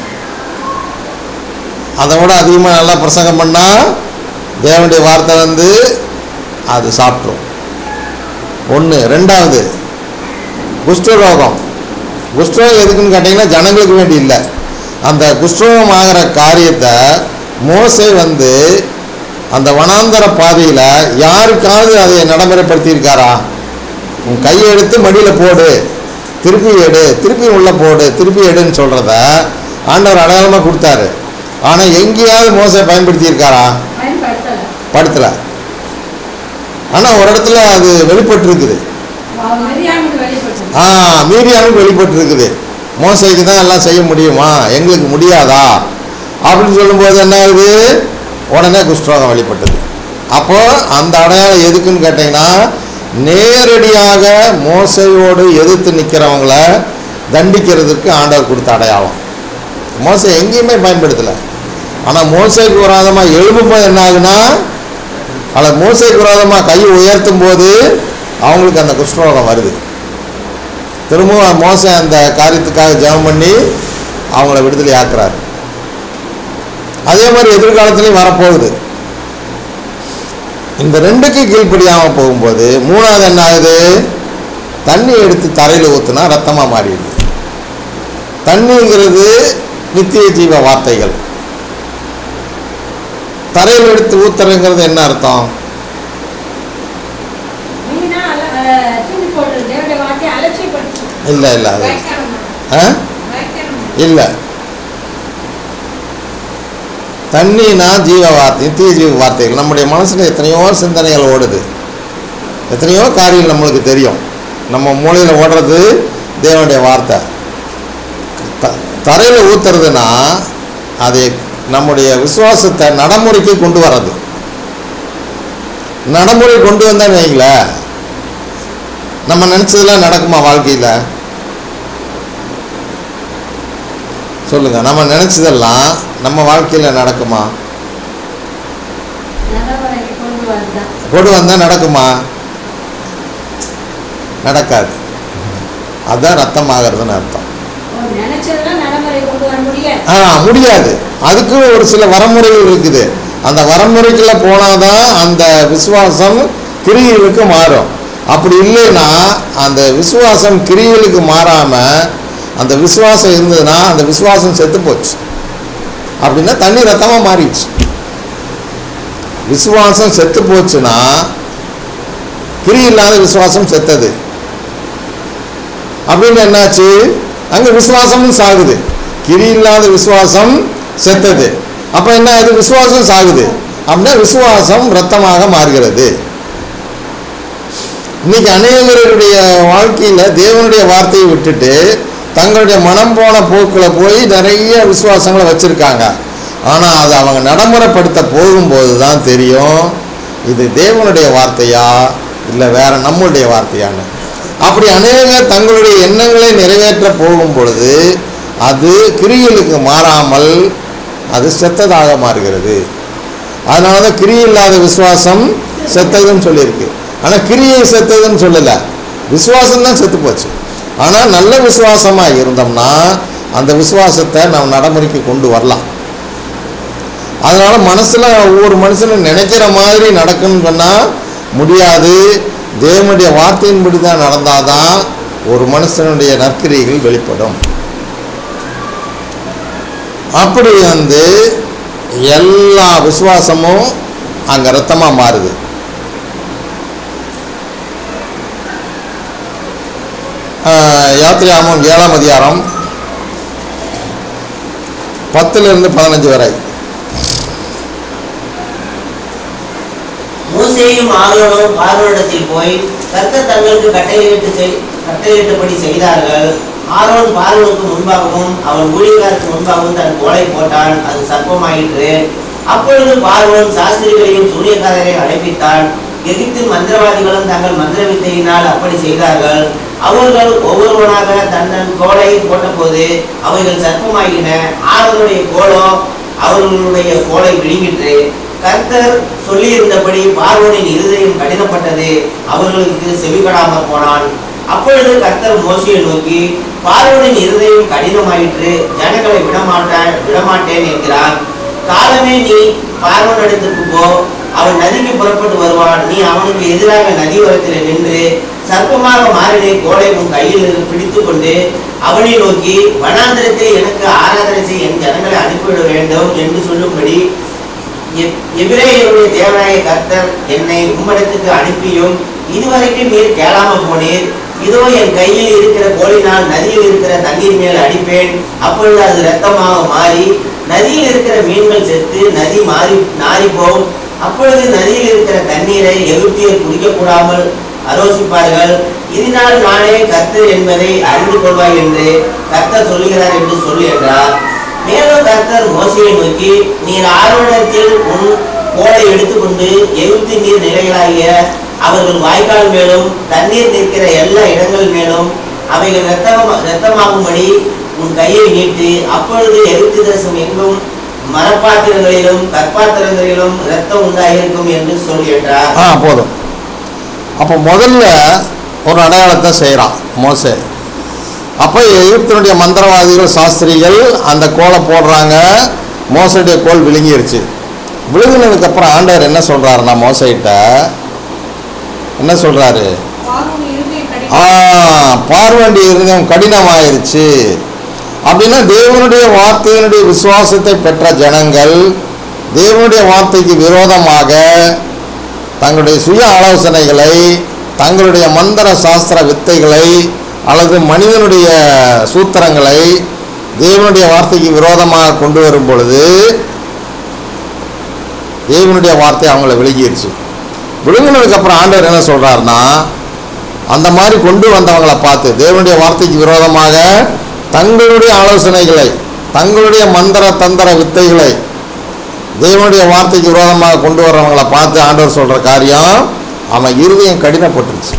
அதை விட அதிகமாக நல்லா பிரசங்கம் பண்ணால் தேவனுடைய வார்த்தை வந்து அது சாப்பிட்ரும் ஒன்று ரெண்டாவது குஷ்டரோகம் குஷ்டரோகம் எதுக்குன்னு கேட்டிங்கன்னா ஜனங்களுக்கு வேண்டி இல்லை அந்த குஷ்டரோகம் ஆகிற காரியத்தை மோசே வந்து அந்த வனாந்தர பாதையில் யாருக்காவது அதை நடைமுறைப்படுத்தியிருக்காரா உன் கையை எடுத்து மடியில் போடு திருப்பி எடு திருப்பி உள்ளே போடு திருப்பி எடுன்னு சொல்கிறத ஆண்டவர் அடையாளமாக கொடுத்தாரு ஆனால் எங்கேயாவது மோசை பயன்படுத்தியிருக்காரா பயன்படுத்தலை படுத்தலை ஆனால் ஒரு இடத்துல அது வெளிப்பட்டிருக்குது மரியாதைக்கு வெளிப்பட்டது ஆ மீடியாவுக்கு வெளிப்பட்டிருக்குது மோசைக்கு தான் எல்லாம் செய்ய முடியுமா எங்களுக்கு முடியாதா அப்படின்னு சொல்லும்போது என்ன ஆகுது உடனே குஷ்டரோகம் வெளிப்பட்டது அப்போ அந்த அடையாளம் எதுக்குன்னு கேட்டிங்கன்னா நேரடியாக மோசையோடு எதிர்த்து நிற்கிறவங்கள தண்டிக்கிறதுக்கு ஆண்டவர் கொடுத்த அடையாளம் மோசை எங்கேயுமே பயன்படுத்தலை ஆனால் மோசைக்கு விரோதமாக எழுப்பும்போது என்ன ஆகுனா அல்லது மோசைக்கு விரோதமாக கை உயர்த்தும் போது அவங்களுக்கு அந்த குஷ்டரோகம் வருது திரும்பவும் மோசை அந்த காரியத்துக்காக ஜெபம் பண்ணி அவங்கள விடுதலை ஆக்குறாரு அதே மாதிரி எதிர்காலத்துலையும் வரப்போகுது இந்த ரெண்டுக்கு கீழ்ப்படியாமல் போகும்போது மூணாவது என்ன ஆகுது தண்ணி எடுத்து தரையில் ஊற்றுனா ரத்தமாக மாறிடுது தண்ணிங்கிறது நித்திய ஜீவ வார்த்தைகள் தரையில் எடுத்து ஊத்துறங்கிறது என்ன அர்த்தம் மீனா அல- அஹ், தூக்கி போடுறது தேவனுடைய வார்த்தையை அலட்சியப்படுத்தும் இல்லை இல்லை அது வைக்கணும் ஆ வைக்கணும் இல்லை தண்ணினா ஜீவ வார்த்தை நித்திய ஜீவ வார்த்தைகள் நம்முடைய மனசில் எத்தனையோ சிந்தனைகள் ஓடுது எத்தனையோ காரியங்கள் நம்மளுக்கு தெரியும் நம்ம மூளையில் ஓடுறது தேவனுடைய வார்த்தை த தரையில் ஊத்துறதுன்னா அது நம்முடைய விசுவாசத்தை நடைமுறைக்கு கொண்டு வர்றது நடைமுறை கொண்டு வந்தான்னு வைங்களேன் நம்ம நினச்சதெல்லாம் நடக்குமா வாழ்க்கையில் சொல்லுங்க நம்ம நினைச்சதெல்லாம் நம்ம வாழ்க்கையில நடக்குமா நடைமுறைக்கு கொண்டு வரதான் கொண்டு வந்தா நடக்குமா நடக்காது அதான் ரத்தம் ஆகிறதுன்னு அர்த்தம் நினைச்சதெல்லாம் நடைமுறை கொண்டு வர முடியாது ஆ முடியாது அதுக்கு ஒரு சில வரமுறைகள் இருக்குது அந்த வரமுறைக்குள்ள போனாதான் அந்த விசுவாசம் கிரியைகளுக்கு மாறும் அப்படி இல்லைன்னா அந்த விசுவாசம் கிரியைகளுக்கு மாறாம அந்த விசுவாசம் இருந்ததுன்னா அந்த விசுவாசம் செத்து போச்சு அப்படின்னா தண்ணி ரத்தமா மாறிடுச்சு விசுவாசம் செத்து போச்சுன்னா கிரி இல்லாத விசுவாசம் செத்தது அப்படின்னு என்னாச்சு அங்க விசுவாசமும் சாகுது கிரி இல்லாத விசுவாசம் செத்தது அப்ப என்ன ஆகுது விசுவாசம் சாகுது அப்படின்னா விசுவாசம் ரத்தமாக மாறுகிறது இன்னைக்கு அநேகருடைய வாழ்க்கையில தேவனுடைய வார்த்தையை விட்டுட்டு தங்களுடைய மனம் போன போக்கில் போய் நிறைய விசுவாசங்களை வச்சிருக்காங்க ஆனா அதை அவங்க நடைமுறைப்படுத்த போகும்போது தான் தெரியும் இது தேவனுடைய வார்த்தையா இல்லை வேற நம்மளுடைய வார்த்தையான்னு அப்படி அநேகர் தங்களுடைய எண்ணங்களை நிறைவேற்ற போகும் பொழுது அது கிரியலுக்கு மாறாமல் அது செத்ததாக மாறுகிறது அதனால தான் கிரியை இல்லாத விசுவாசம் செத்ததுன்னு சொல்லியிருக்கு ஆனால் கிரியை செத்ததுன்னு சொல்லலை விசுவாசம் தான் செத்து போச்சு ஆனால் நல்ல விசுவாசமாக இருந்தோம்னா அந்த விசுவாசத்தை நாம் நடைமுறைக்கு கொண்டு வரலாம் அதனால மனசுல ஒவ்வொரு மனுஷனும் நினைக்கிற மாதிரி நடக்கணும்னு சொன்னா முடியாது தேவனுடைய வார்த்தையின்படி தான் நடந்தாதான் ஒரு மனுஷனுடைய நற்கிரிகள் வெளிப்படும் அப்படி வந்து எல்லா விசுவாசமும் அங்க ரத்தமா மாறுது ஆஹ் யாத்திராமம் ஏழாம் அதிகாரம் பத்துலேருந்து பதினஞ்சு வரை மூசேயும் ஆரோனும் பார்வோனிடத்தில் போய் கர்த்தர் தங்களுக்கு கட்டளையிட்டு செய் கட்டளையிட்டபடி செய்தார்கள் ஆரோன் பார்வனுக்கு முன்பாகவும் அவன் ஊழியக்காரருக்கு முன்பாகவும் தன் கோலை போட்டான் அது சர்ப்பமாயிற்று அப்பொழுது பார்வோன் சாஸ்திரிகளையும் சூரியக்காரரையும் அழைப்பித்தான் எகிப்தின் மந்திரவாதிகளும் தங்கள் மந்திர வித்தையினால் அப்படி செய்தார்கள் அவர்கள் ஒவ்வொருவனாக தன் தன் கோலை போட்டபோது அவைகள் சர்ப்பமாகின ஆரோனுடைய கோலோ அவர்களுடைய கோலை விழுங்கிற்று கர்த்தர் சொல்லியிருந்தபடி பார்வோனின் இருதயம் கடினப்பட்டது அவர்களுக்கு செவிகடாம போனான் அப்பொழுது கர்த்தர் மோசையை நோக்கி பார்வோனின் இருதயம் கடினமாயிற்று ஜனங்களை விடமாட்டேன் விடமாட்டேன் என்கிறான் காலமே நீ பார்வோன் இடத்துக்கு போ அவன் நதிக்கு புறப்பட்டு வருவான் நீ அவனுக்கு எதிராக நதியோரத்தில் நின்று சர்ப்பமாக மாறினை கோலை உன் கையில் பிடித்து கொண்டு அவனை நோக்கி வனாந்திரத்தில் எனக்கு ஆராதனை செய்ய என் ஜனங்களை அனுப்பிவிட வேண்டும் என்று சொல்லும்படி எப்- எபிரேயருடைய தேவனாய கர்த்தர் என்னை உம்மிடத்துக்கு அனுப்பியும் இதுவரைக்கும் நீர் கேளாம போனீர் இதோ என் கையில் இருக்கிற கோலினால் நதியில் இருக்கிற தண்ணீர் மேல் அடிப்பேன் அப்பொழுது அது இரத்தமாக மாறி நதியில் இருக்கிற மீன்கள் செத்து நதி மாறி நாறி போகும் அப்பொழுது நதியில் இருக்கிற தண்ணீரை எகிப்தியர் குடிக்க கூடாமல் ஆலோசிப்பார்கள் இதனால் நானே கர்த்தர் என்பதை அறிந்து கொள்வாய் என்று கர்த்தர் சொல்லுகிறார் என்று சொல்லி என்றார் மேலும் கர்த்தர் மோசையை நோக்கி நீர் ஆர்வணத்தில் உன் கோலை எடுத்துக்கொண்டு எகிப்து நீர் நிலைகளாகிய அவர்கள் வாய்க்கால் மேலும் தண்ணீர் நிற்கிற எல்லா இடங்கள் மேலும் அவைகள் இரத்தமா இரத்தமாகும்படி உன் கையை நீட்டு அப்பொழுது எகிப்து தேசம் எங்கும் மரப்பாத்திரங்களிலும் கற்பாத்திரங்களிலும் இரத்தம் உண்டாயிருக்கும் என்று சொல்லி என்றார் ஆ போதும் அப்போ முதல்ல ஒரு அடையாளத்தை செய்கிறான் மோசே அப்போ எகிப்தினுடைய மந்திரவாதிகள் சாஸ்திரிகள் அந்த கோலை போடுறாங்க மோசையுடைய கோல் விழுங்கிருச்சு விழுங்கினதுக்கப்புறம் ஆண்டவர் என்ன சொல்கிறாருன்னா மோசைகிட்ட என்ன சொல்கிறாரு பார்வோன் இருதயம் ஆ கடினம் பார்வண்டி இருதயம் கடினமாயிருச்சு அப்படின்னா தேவனுடைய வார்த்தையினுடைய விசுவாசத்தை பெற்ற ஜனங்கள் தேவனுடைய வார்த்தைக்கு விரோதமாக தங்களுடைய சுய ஆலோசனைகளை தங்களுடைய மந்திர சாஸ்திர வித்தைகளை அல்லது மனிதனுடைய சூத்திரங்களை தேவனுடைய வார்த்தைக்கு விரோதமாக கொண்டு வரும் பொழுது தேவனுடைய வார்த்தை அவங்கள விழுகிருச்சு விழுங்கினதுக்கப்புறம் ஆண்டவர் என்ன சொல்கிறாருன்னா அந்த மாதிரி கொண்டு வந்தவங்களை பார்த்து தேவனுடைய வார்த்தைக்கு விரோதமாக தங்களுடைய ஆலோசனைகளை தங்களுடைய மந்திர தந்திர வித்தைகளை தேவனுடைய வார்த்தைக்கு விரோதமாக கொண்டு வர்றவங்களை பார்த்து ஆண்டவர் சொல்கிற காரியம் அவன் இருதயம் கடினப்பட்டுருச்சு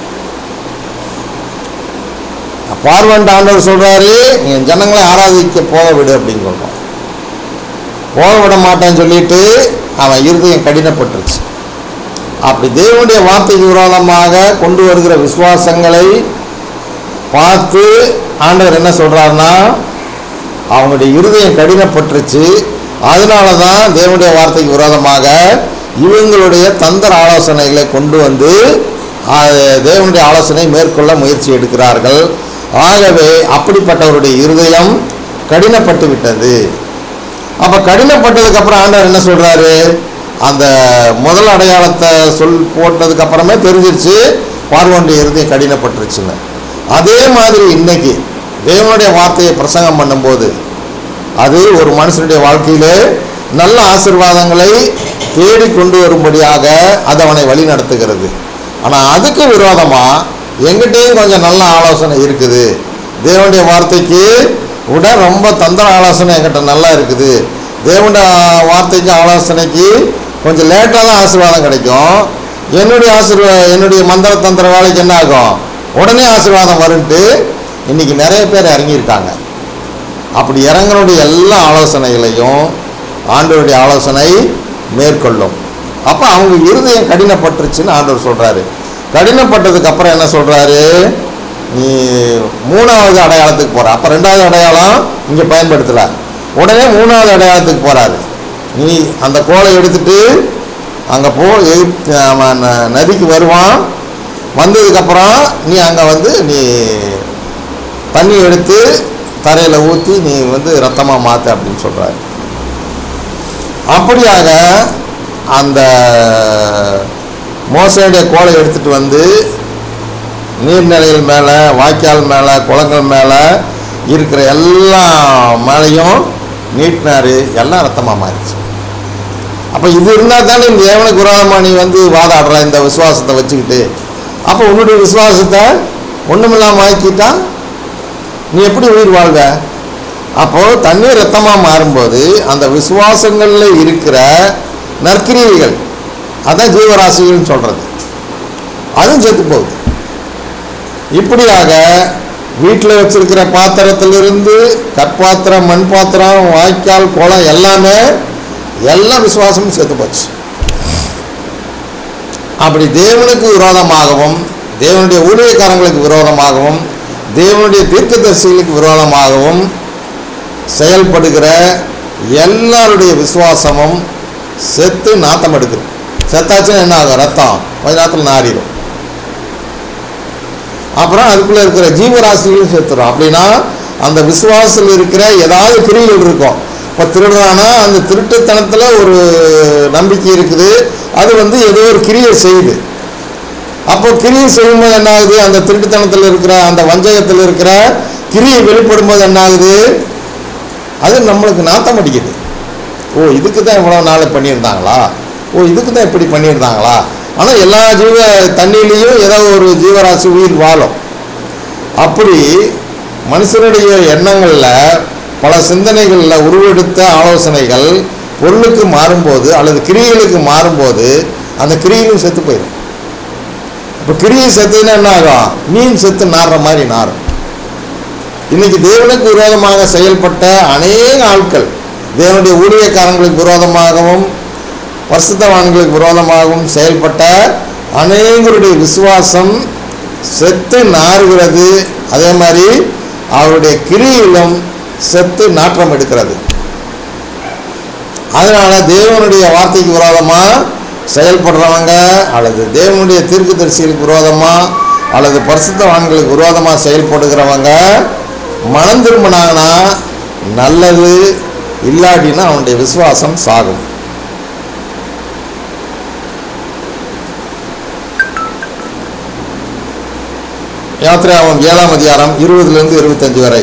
பார்வன்ட் ஆண்டவர் சொல்கிறாரு என் ஜனங்களை ஆராதிக்க போக விடு அப்படின்னு சொல்கிறான் போக விட மாட்டேன்னு சொல்லிட்டு அவன் இருதயம் கடினப்பட்டுருச்சு அப்படி தேவனுடைய வார்த்தைக்கு விரோதமாக கொண்டு வருகிற விசுவாசங்களை பார்த்து ஆண்டவர் என்ன சொல்றாருன்னா அவங்களுடைய இருதயம் கடினப்பட்டுருச்சு அதனால தான் தேவனுடைய வார்த்தைக்கு விரோதமாக இவங்களுடைய தந்திர ஆலோசனைகளை கொண்டு வந்து அது தேவனுடைய ஆலோசனை மேற்கொள்ள முயற்சி எடுக்கிறார்கள் ஆகவே அப்படிப்பட்டவருடைய இருதயம் கடினப்பட்டு விட்டது அப்போ கடினப்பட்டதுக்கு அப்புறம் ஆண்டவர் என்ன சொல்றாரு அந்த முதல் அடையாளத்தை சொல் போட்டதுக்கு அப்புறமே தெரிஞ்சிருச்சு பார்வனுடைய இருதயம் கடினப்பட்டுருச்சுன்னு அதே மாதிரி இன்னைக்கு தேவனுடைய வார்த்தையை பிரசங்கம் பண்ணும்போது அது ஒரு மனுஷனுடைய வாழ்க்கையிலே நல்ல ஆசீர்வாதங்களை தேடி கொண்டு வரும்படியாக அது அவனை வழி நடத்துகிறது ஆனால் அதுக்கு விரோதமாக எங்கிட்டேயும் கொஞ்சம் நல்ல ஆலோசனை இருக்குது தேவனுடைய வார்த்தைக்கு விட ரொம்ப தந்திர ஆலோசனை என்கிட்ட நல்லா இருக்குது தேவனுடைய வார்த்தைக்கு ஆலோசனைக்கு கொஞ்சம் லேட்டாக தான் ஆசீர்வாதம் கிடைக்கும் என்னுடைய ஆசீர்வா என்னுடைய மந்திர தந்திர வேலைக்கு என்ன ஆகும் உடனே ஆசீர்வாதம் வரும்ட்டு இன்னைக்கு நிறைய பேர் இறங்கியிருக்காங்க அப்படி இறங்கனுடைய எல்லா ஆலோசனைகளையும் ஆண்டவருடைய ஆலோசனை மேற்கொள்ளும் அப்போ அவங்க இருதயம் கடினப்பட்டுருச்சுன்னு ஆண்டவர் சொல்கிறாரு கடினப்பட்டதுக்கு அப்புறம் என்ன சொல்கிறாரு நீ மூணாவது அடையாளத்துக்கு போற அப்போ ரெண்டாவது அடையாளம் இங்கே பயன்படுத்தலை உடனே மூணாவது அடையாளத்துக்கு போறாரு நீ அந்த கோலை எடுத்துட்டு அங்கே போ எகிப்து அவன் ந- நதிக்கு வருவான் வந்ததுக்கப்புறம் நீ அங்கே வந்து நீ தண்ணி எடுத்து தரையில் ஊற்றி நீ வந்து ரத்தமாக மாற்று அப்படின்னு சொல்கிறாரு அப்படியாக அந்த மோசையுடைய கோலை எடுத்துட்டு வந்து நீர்நிலைகள் மேலே வாய்க்கால் மேலே குளங்கள் மேலே இருக்கிற எல்லா மேலேயும் நீட்டினாரு எல்லாம் ரத்தமாக மாறிச்சு அப்போ இது இருந்தால் தானே இந்த தேவனுக்கு விரோதமாக நீ வந்து வாதாடுற இந்த விசுவாசத்தை வச்சுக்கிட்டு அப்போ உன்னுடைய விசுவாசத்தை ஒன்றுமில்லாமல் ஆக்கிட்டா நீ எப்படி உயிர் வாழ்வ அப்போது தண்ணீர் ரத்தமாக மாறும்போது அந்த விசுவாசங்களில் இருக்கிற நற்கிரியைகள் அதான் ஜீவராசிகள்னு சொல்கிறது அதுவும் செத்து போகுது இப்படியாக வீட்டில் வச்சிருக்கிற பாத்திரத்திலிருந்து கற்பாத்திரம் மண் பாத்திரம் வாய்க்கால் குளம் எல்லாமே எல்லா விசுவாசமும் செத்து போச்சு அப்படி தேவனுக்கு விரோதமாகவும் தேவனுடைய ஊழியக்காரங்களுக்கு விரோதமாகவும் தேவனுடைய தீர்க்கதரிசிகளுக்கு விரோதமாகவும் செயல்படுகிற எல்லாருடைய விசுவாசமும் செத்து நாத்தம் எடுக்குது செத்தாச்சுன்னா என்ன ஆகும் ரத்தம் கொஞ்ச நேரத்தில் நாறிடும் அப்புறம் அதுக்குள்ளே இருக்கிற ஜீவராசிகளும் செத்துரும் அப்படின்னா அந்த விசுவாசத்தில் இருக்கிற ஏதாவது கிரிகள் இருக்கும் இப்போ திருடுறானா அந்த திருட்டுத்தனத்தில் ஒரு நம்பிக்கை இருக்குது அது வந்து ஏதோ ஒரு கிரியை செய்யுது அப்போ கிரியை செய்யும்போது என்ன ஆகுது அந்த திருட்டுத்தனத்தில் இருக்கிற அந்த வஞ்சகத்தில் இருக்கிற கிரியை வெளிப்படும்போது என்ன ஆகுது அது நம்மளுக்கு நாத்தம் அடிக்குது ஓ இதுக்கு தான் இவ்வளோ நாள் பண்ணியிருந்தாங்களா ஓ இதுக்கு தான் இப்படி பண்ணியிருந்தாங்களா ஆனால் எல்லா ஜீவ தண்ணியிலையும் ஏதோ ஒரு ஜீவராசி உயிர் வாழும் அப்படி மனுஷனுடைய எண்ணங்களில் பல சிந்தனைகளில் உருவெடுத்த ஆலோசனைகள் பொருளுக்கு மாறும்போது அல்லது கிரியைகளுக்கு மாறும்போது அந்த கிரியிலும் செத்து போயிடும் இப்போ கிரியை செத்துன்னா என்ன ஆகும் மீன் செத்து நாடுற மாதிரி நாரும் இன்னைக்கு தேவனுக்கு விரோதமாக செயல்பட்ட அநேக ஆட்கள் தேவனுடைய ஊழியக்காரங்களுக்கு விரோதமாகவும் பரிசுத்தவான்களுக்கு விரோதமாகவும் செயல்பட்ட அநேகருடைய விசுவாசம் செத்து நாறுகிறது அதே மாதிரி அவருடைய கிரியிலும் செத்து நாற்றம் எடுக்கிறது அதனால தேவனுடைய வார்த்தைக்கு விரோதமாக செயல்படுறவங்க அல்லது தேவனுடைய தீர்க்கதரிசிகளுக்கு விரோதமாக அல்லது பரிசுத்தவான்களுக்கு விரோதமாக செயல்படுகிறவங்க மனம் திரும்பினாங்கன்னா நல்லது இல்லாட்டினா அவனுடைய விசுவாசம் சாகும் யாத்திராவும் ஏழாம் அதிகாரம் இருபதுலேருந்து இருபத்தஞ்சு வரை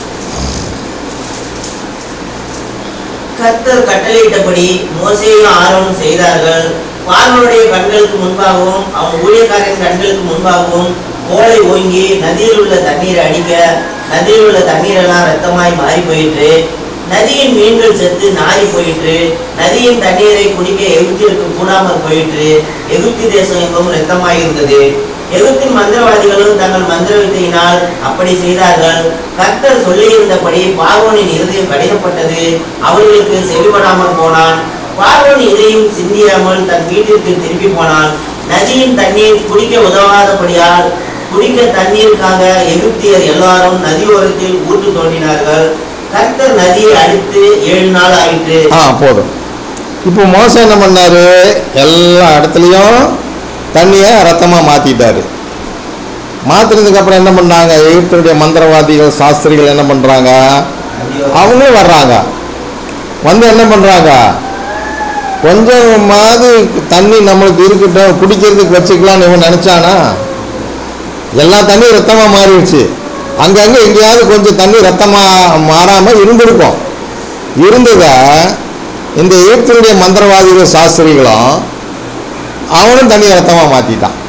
கர்த்தர் கட்டளையிட்டபடி மோசேயும் ஆரோனும் செய்தார்கள் பார்வனுடைய கண்களுக்கு முன்பாகவும் அவன் ஊழியக்காரரின் கண்களுக்கு முன்பாகவும் கோலை ஓங்கி நதியில் உள்ள தண்ணீரை அடிக்க நதியில் உள்ள தண்ணீரெல்லாம் ரத்தமாய் மாறி போயிற்று நதியின் மீன்கள் செத்து நாறி போயிற்று நதியின் தண்ணீரை குடிக்க எகிப்திற்கு கூடாமல் போயிற்று எகிப்து தேசம் எங்கும் ரத்தமாய் இருந்தது எகிப்தின் மந்திரவாதிகளும் தங்கள் மந்திர வித்தையினால் அப்படி செய்தார்கள் கர்த்தர் சொல்லியிருந்தபடி பார்வோனின் இருதயம் கடினப்பட்டது அவர்களுக்கு செவிப்படாமல் போனான் பார்வோன் இதையும் சிந்தியாமல் தன் வீட்டிற்கு திரும்பி போனான் நதியின் தண்ணீர் குடிக்க உதவாதபடியால் குடிக்க தண்ணீருக்காக எகிப்தியர் எல்லாரும் நதியோரத்தில் ஊற்று தோண்டினார்கள் கர்த்தர் நதியை அடித்து ஏழு நாள் ஆயிற்று ஆ போதும் இப்போ மோசம் என்ன பண்ணாரு எல்லா இடத்துலையும் தண்ணியை ரத்தமாக மாற்றிட்டாரு மாற்றினதுக்கு அப்புறம் என்ன பண்ணாங்க எகிப்துடைய மந்திரவாதிகள் சாஸ்திரிகள் என்ன பண்ணுறாங்க அவங்களும் வர்றாங்க வந்து என்ன பண்ணுறாங்க கொஞ்சமாவது தண்ணி நம்மளுக்கு இருக்கட்டும் குடிக்கிறதுக்கு வச்சுக்கலாம்னு இவன் நினச்சானா எல்லா தண்ணியும் ரத்தமாக மாறிடுச்சு அங்கங்கே எங்கேயாவது கொஞ்சம் தண்ணி ரத்தமாக மாறாமல் இருந்திருக்கும் இருந்ததை இந்த எகிப்தினுடைய மந்திரவாதிகள் சாஸ்திரிகளும் அவனும் தண்ணியை ரத்தமாக மாற்றிட்டான்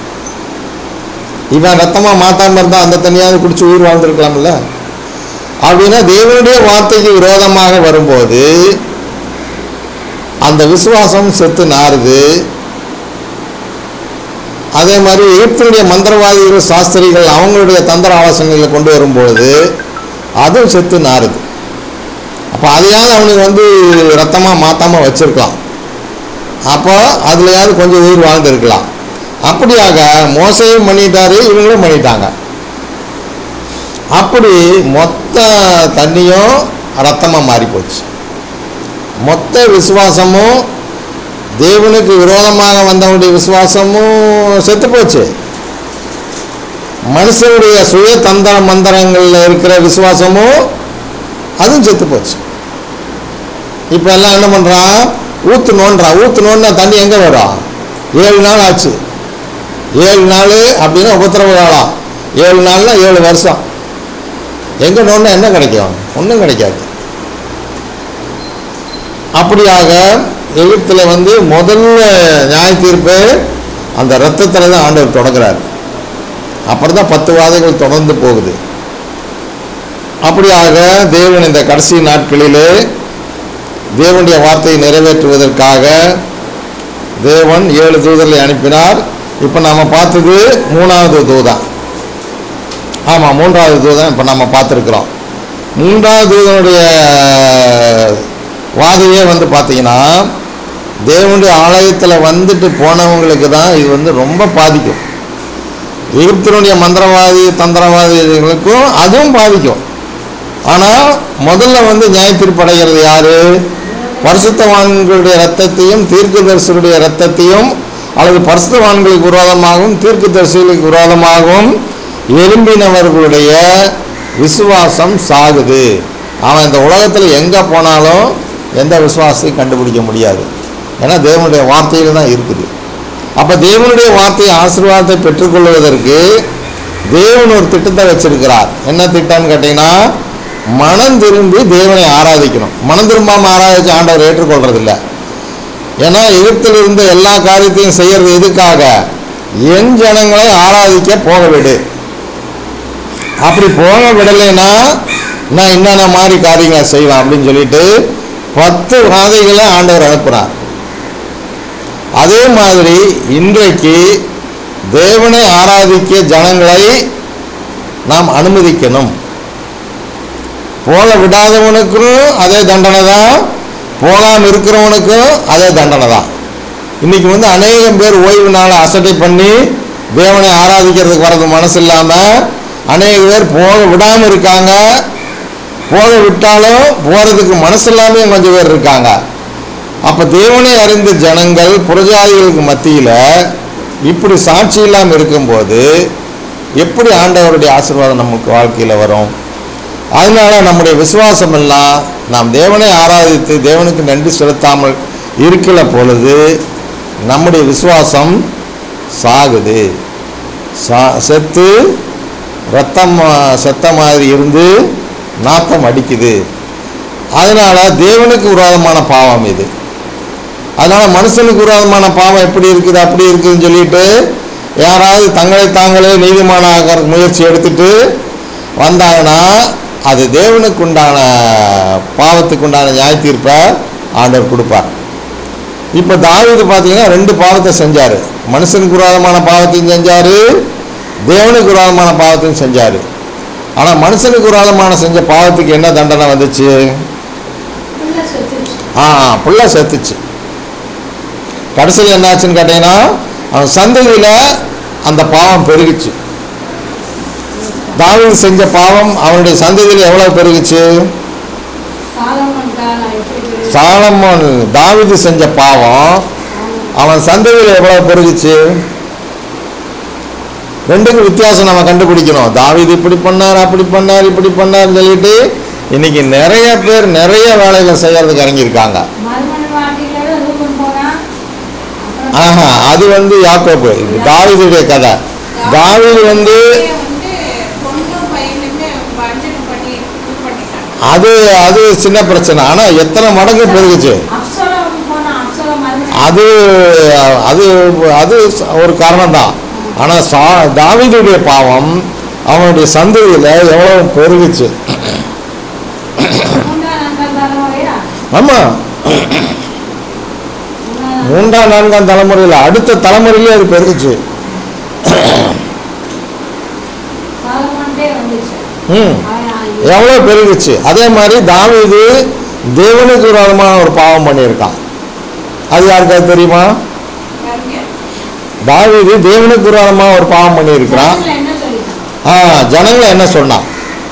இவன் ரத்தமாக மாற்றாமல் இருந்தால் அந்த தண்ணியாவது குடிச்சு உயிர் வாழ்ந்துருக்கலாம்ல அப்படின்னா தேவனுடைய வார்த்தைக்கு விரோதமாக வரும்போது அந்த விசுவாசம் செத்து நாறுது அதே மாதிரி எகிப்தினுடைய மந்திரவாதிகள் சாஸ்திரிகள் அவங்களுடைய தந்திர ஆலோசனைகளை கொண்டு வரும்பொழுது அதுவும் செத்து நாறுது அப்போ அதையாவது அவனுக்கு வந்து ரத்தமாக மாற்றாமல் வச்சுருக்கலாம் அப்போ அதுலையாவது கொஞ்சம் உயிர் வாழ்ந்துருக்கலாம் அப்படியாக மோசையும் பண்ணிட்டாரு இவங்களும் பண்ணிட்டாங்க அப்படி மொத்த தண்ணியும் ரத்தமாக மாறி போச்சு மொத்த விசுவாசமும் தேவனுக்கு விரோதமாக வந்தவனுடைய விசுவாசமும் செத்து போச்சு மனுஷனுடைய சுய தந்திர மந்திரங்களில் இருக்கிற விசுவாசமும் அதுவும் செத்து போச்சு இப்போ எல்லாம் என்ன பண்ணுறான் ஊற்று நோண்டுறான் ஊற்று நோண்டினா தண்ணி எங்கே வரும் ஏழு நாள் ஆச்சு ஏழு நாள் அப்படின்னா உபத்திரவ காலம் ஏழு நாள்னா ஏழு வருஷம் எங்கே நோண்டினா என்ன கிடைக்கும் ஒன்றும் கிடைக்காது அப்படியாக எகிப்தில் வந்து முதல்ல நியாய தீர்ப்பு அந்த ரத்தத்தில் தான் ஆண்டவர் தொடங்குறார் அப்புறம் தான் பத்து வாதைகள் தொடர்ந்து போகுது அப்படியாக தேவன் இந்த கடைசி நாட்களிலே தேவனுடைய வார்த்தையை நிறைவேற்றுவதற்காக தேவன் ஏழு தூதர்களை அனுப்பினார் இப்போ நம்ம பார்த்தது மூணாவது தூதன் ஆமாம் மூன்றாவது தூதன் இப்போ நம்ம பார்த்துருக்குறோம் மூன்றாவது தூதனுடைய வாதையே வந்து பார்த்தீங்கன்னா தேவனுடைய ஆலயத்தில் வந்துட்டு போனவங்களுக்கு தான் இது வந்து ரொம்ப பாதிக்கும் எகிப்தினுடைய மந்திரவாதி தந்திரவாதிகளுக்கும் அதுவும் பாதிக்கும் ஆனால் முதல்ல வந்து நியாய தீர்ப்படைகிறது யாரு பரிசுத்தவான்களுடைய ரத்தத்தையும் தீர்க்கதரிசனுடைய ரத்தத்தையும் அல்லது பரிசுத்தவான்களுக்கு விரோதமாகவும் தீர்க்கதரிசிகளுக்கு விரோதமாகவும் எழும்பினவர்களுடைய விசுவாசம் சாகுது அவன் இந்த உலகத்தில் எங்கே போனாலும் எந்த விசுவாசத்தையும் கண்டுபிடிக்க முடியாது ஏன்னா தேவனுடைய வார்த்தையில் தான் இருக்குது அப்போ தேவனுடைய வார்த்தையை ஆசீர்வாதத்தை பெற்றுக்கொள்வதற்கு தேவன் ஒரு திட்டத்தை வச்சிருக்கிறார் என்ன திட்டம்னு கேட்டிங்கன்னா மனம் திரும்பி தேவனை ஆராதிக்கணும் மனம் திரும்பாமல் ஆராதிச்சு ஆண்டவர் ஏற்றுக்கொள்றதில்ல ஏன்னா எகிப்தில் இருந்த எல்லா காரியத்தையும் செய்யறது எதுக்காக என் ஜனங்களை ஆராதிக்க போக விடு அப்படி போக விடலைன்னா நான் என்னென்ன மாதிரி காரியங்களை செய்வேன் அப்படின்னு சொல்லிட்டு பத்து வாதைகளை ஆண்டவர் அனுப்புனார் அதே மாதிரி இன்றைக்கு தேவனை ஆராதிக்க ஜனங்களை நாம் அனுமதிக்கணும் போக விடாதவனுக்கும் அதே தண்டனை தான் போகாமல் இருக்கிறவனுக்கும் அதே தண்டனை தான் இன்னைக்கு வந்து அநேகம் பேர் ஓய்வு நாளை அசட்டை பண்ணி தேவனை ஆராதிக்கிறதுக்கு வர்றது மனசு இல்லாமல் அநேக பேர் போக விடாமல் இருக்காங்க போக விட்டாலும் போகிறதுக்கு மனசு இல்லாமல் கொஞ்சம் பேர் இருக்காங்க அப்போ தேவனை அறிந்த ஜனங்கள் புரஜாதிகளுக்கு மத்தியில் இப்படி சாட்சி இல்லாமல் இருக்கும்போது எப்படி ஆண்டவருடைய ஆசீர்வாதம் நமக்கு வாழ்க்கையில் வரும் அதனால நம்முடைய விசுவாசம் எல்லாம் நாம் தேவனை ஆராதித்து தேவனுக்கு நன்றி செலுத்தாமல் இருக்கிற பொழுது நம்முடைய விசுவாசம் சாகுது சா செத்து ரத்தம் ஆ, செத்த மாதிரி இருந்து நாத்தம் அடிக்குது அதனால தேவனுக்கு விரோதமான பாவம் இது அதனால மனுஷனுக்கு விரோதமான பாவம் எப்படி இருக்குது அப்படி இருக்குதுன்னு சொல்லிட்டு யாராவது தங்களை தாங்களே நீதிமானாக முயற்சி எடுத்துட்டு வந்தாங்கன்னா அது தேவனுக்கு உண்டான பாவத்துக்கு உண்டான நியாய தீர்ப்பை ஆண்டவர் கொடுப்பார் இப்போ தாவீது பார்த்தீங்கன்னா ரெண்டு பாவத்தை செஞ்சார் மனுஷனுக்கு விரோதமான பாவத்தையும் செஞ்சார் தேவனுக்கு விரோதமான பாவத்தையும் செஞ்சார் ஆனால் மனுஷனுக்கு விரோதமான செஞ்ச பாவத்துக்கு என்ன தண்டனை வந்துச்சு உள்ள செத்துருச்சு ஆ புள்ள செத்துச்சு கடைசியில் என்னாச்சுன்னு கேட்டீங்கன்னா அவன் சந்ததியில் அந்த பாவம் பெருகுச்சு தாவீது செஞ்ச பாவம் அவனுடைய சந்ததியில் எவ்வளோ பெருகுச்சு சாலமன் காலம் எப்படி இருக்கு? சாலமோன் தாவீது செஞ்ச பாவம் அவன் சந்ததியில் எவ்வளோ பெருகுச்சு ரெண்டுக்கும் வித்தியாசம் நம்ம கண்டுபிடிக்கணும் தாவீது இப்படி பண்ணார் அப்படி பண்ணார் இப்படி பண்ணார்னு சொல்லிட்டு இன்னைக்கு நிறைய பேர் நிறைய வேலைகள் செய்யறதுக்கு இறங்கியிருக்காங்க மறுமண வாழ்க்கையில ரூபன் போனா அப்புறம் ஆஹா அது வந்து யாக்கோபு இது தாவீதுடைய கதை தாவீது வந்து வந்து பொண்ணும் பையனுமே வஞ்சனை பண்ணி இது பண்ணிட்டாங்க அது அது சின்ன பிரச்சனை ஆனால் எத்தனை மடங்கு பெருகுச்சு அப்சலோம் போனா அப்சலோம் மறுமணம் அது அது அது ஒரு காரணம் தான் ஆனால் சா தாவீதுடைய பாவம் அவனுடைய சந்ததியில் எவ்வளோ பெருகுச்சு மூன்றாம் நான்காம் தலைமுறையா ஆமாம் மூணாம் மூன்றாம் நான்காம் தலைமுறையில் அடுத்த தலைமுறையிலே அது பெருகுச்சு சாலமன்டே வந்துச்சு ம் அவன் எவ்வளோ பெருகுச்சு அதே மாதிரி தாவீது தேவனுக்கு விரோதமான ஒரு பாவம் பண்ணியிருக்கான் அது யாருக்காவது தெரியுமா பாருங்க தாவீது தேவனுக்கு விரோதமாக ஒரு பாவம் பண்ணியிருக்கிறான் ஜனங்களை என்ன சொல்லிட்டான் ஆ ஜனங்களை என்ன சொன்னான்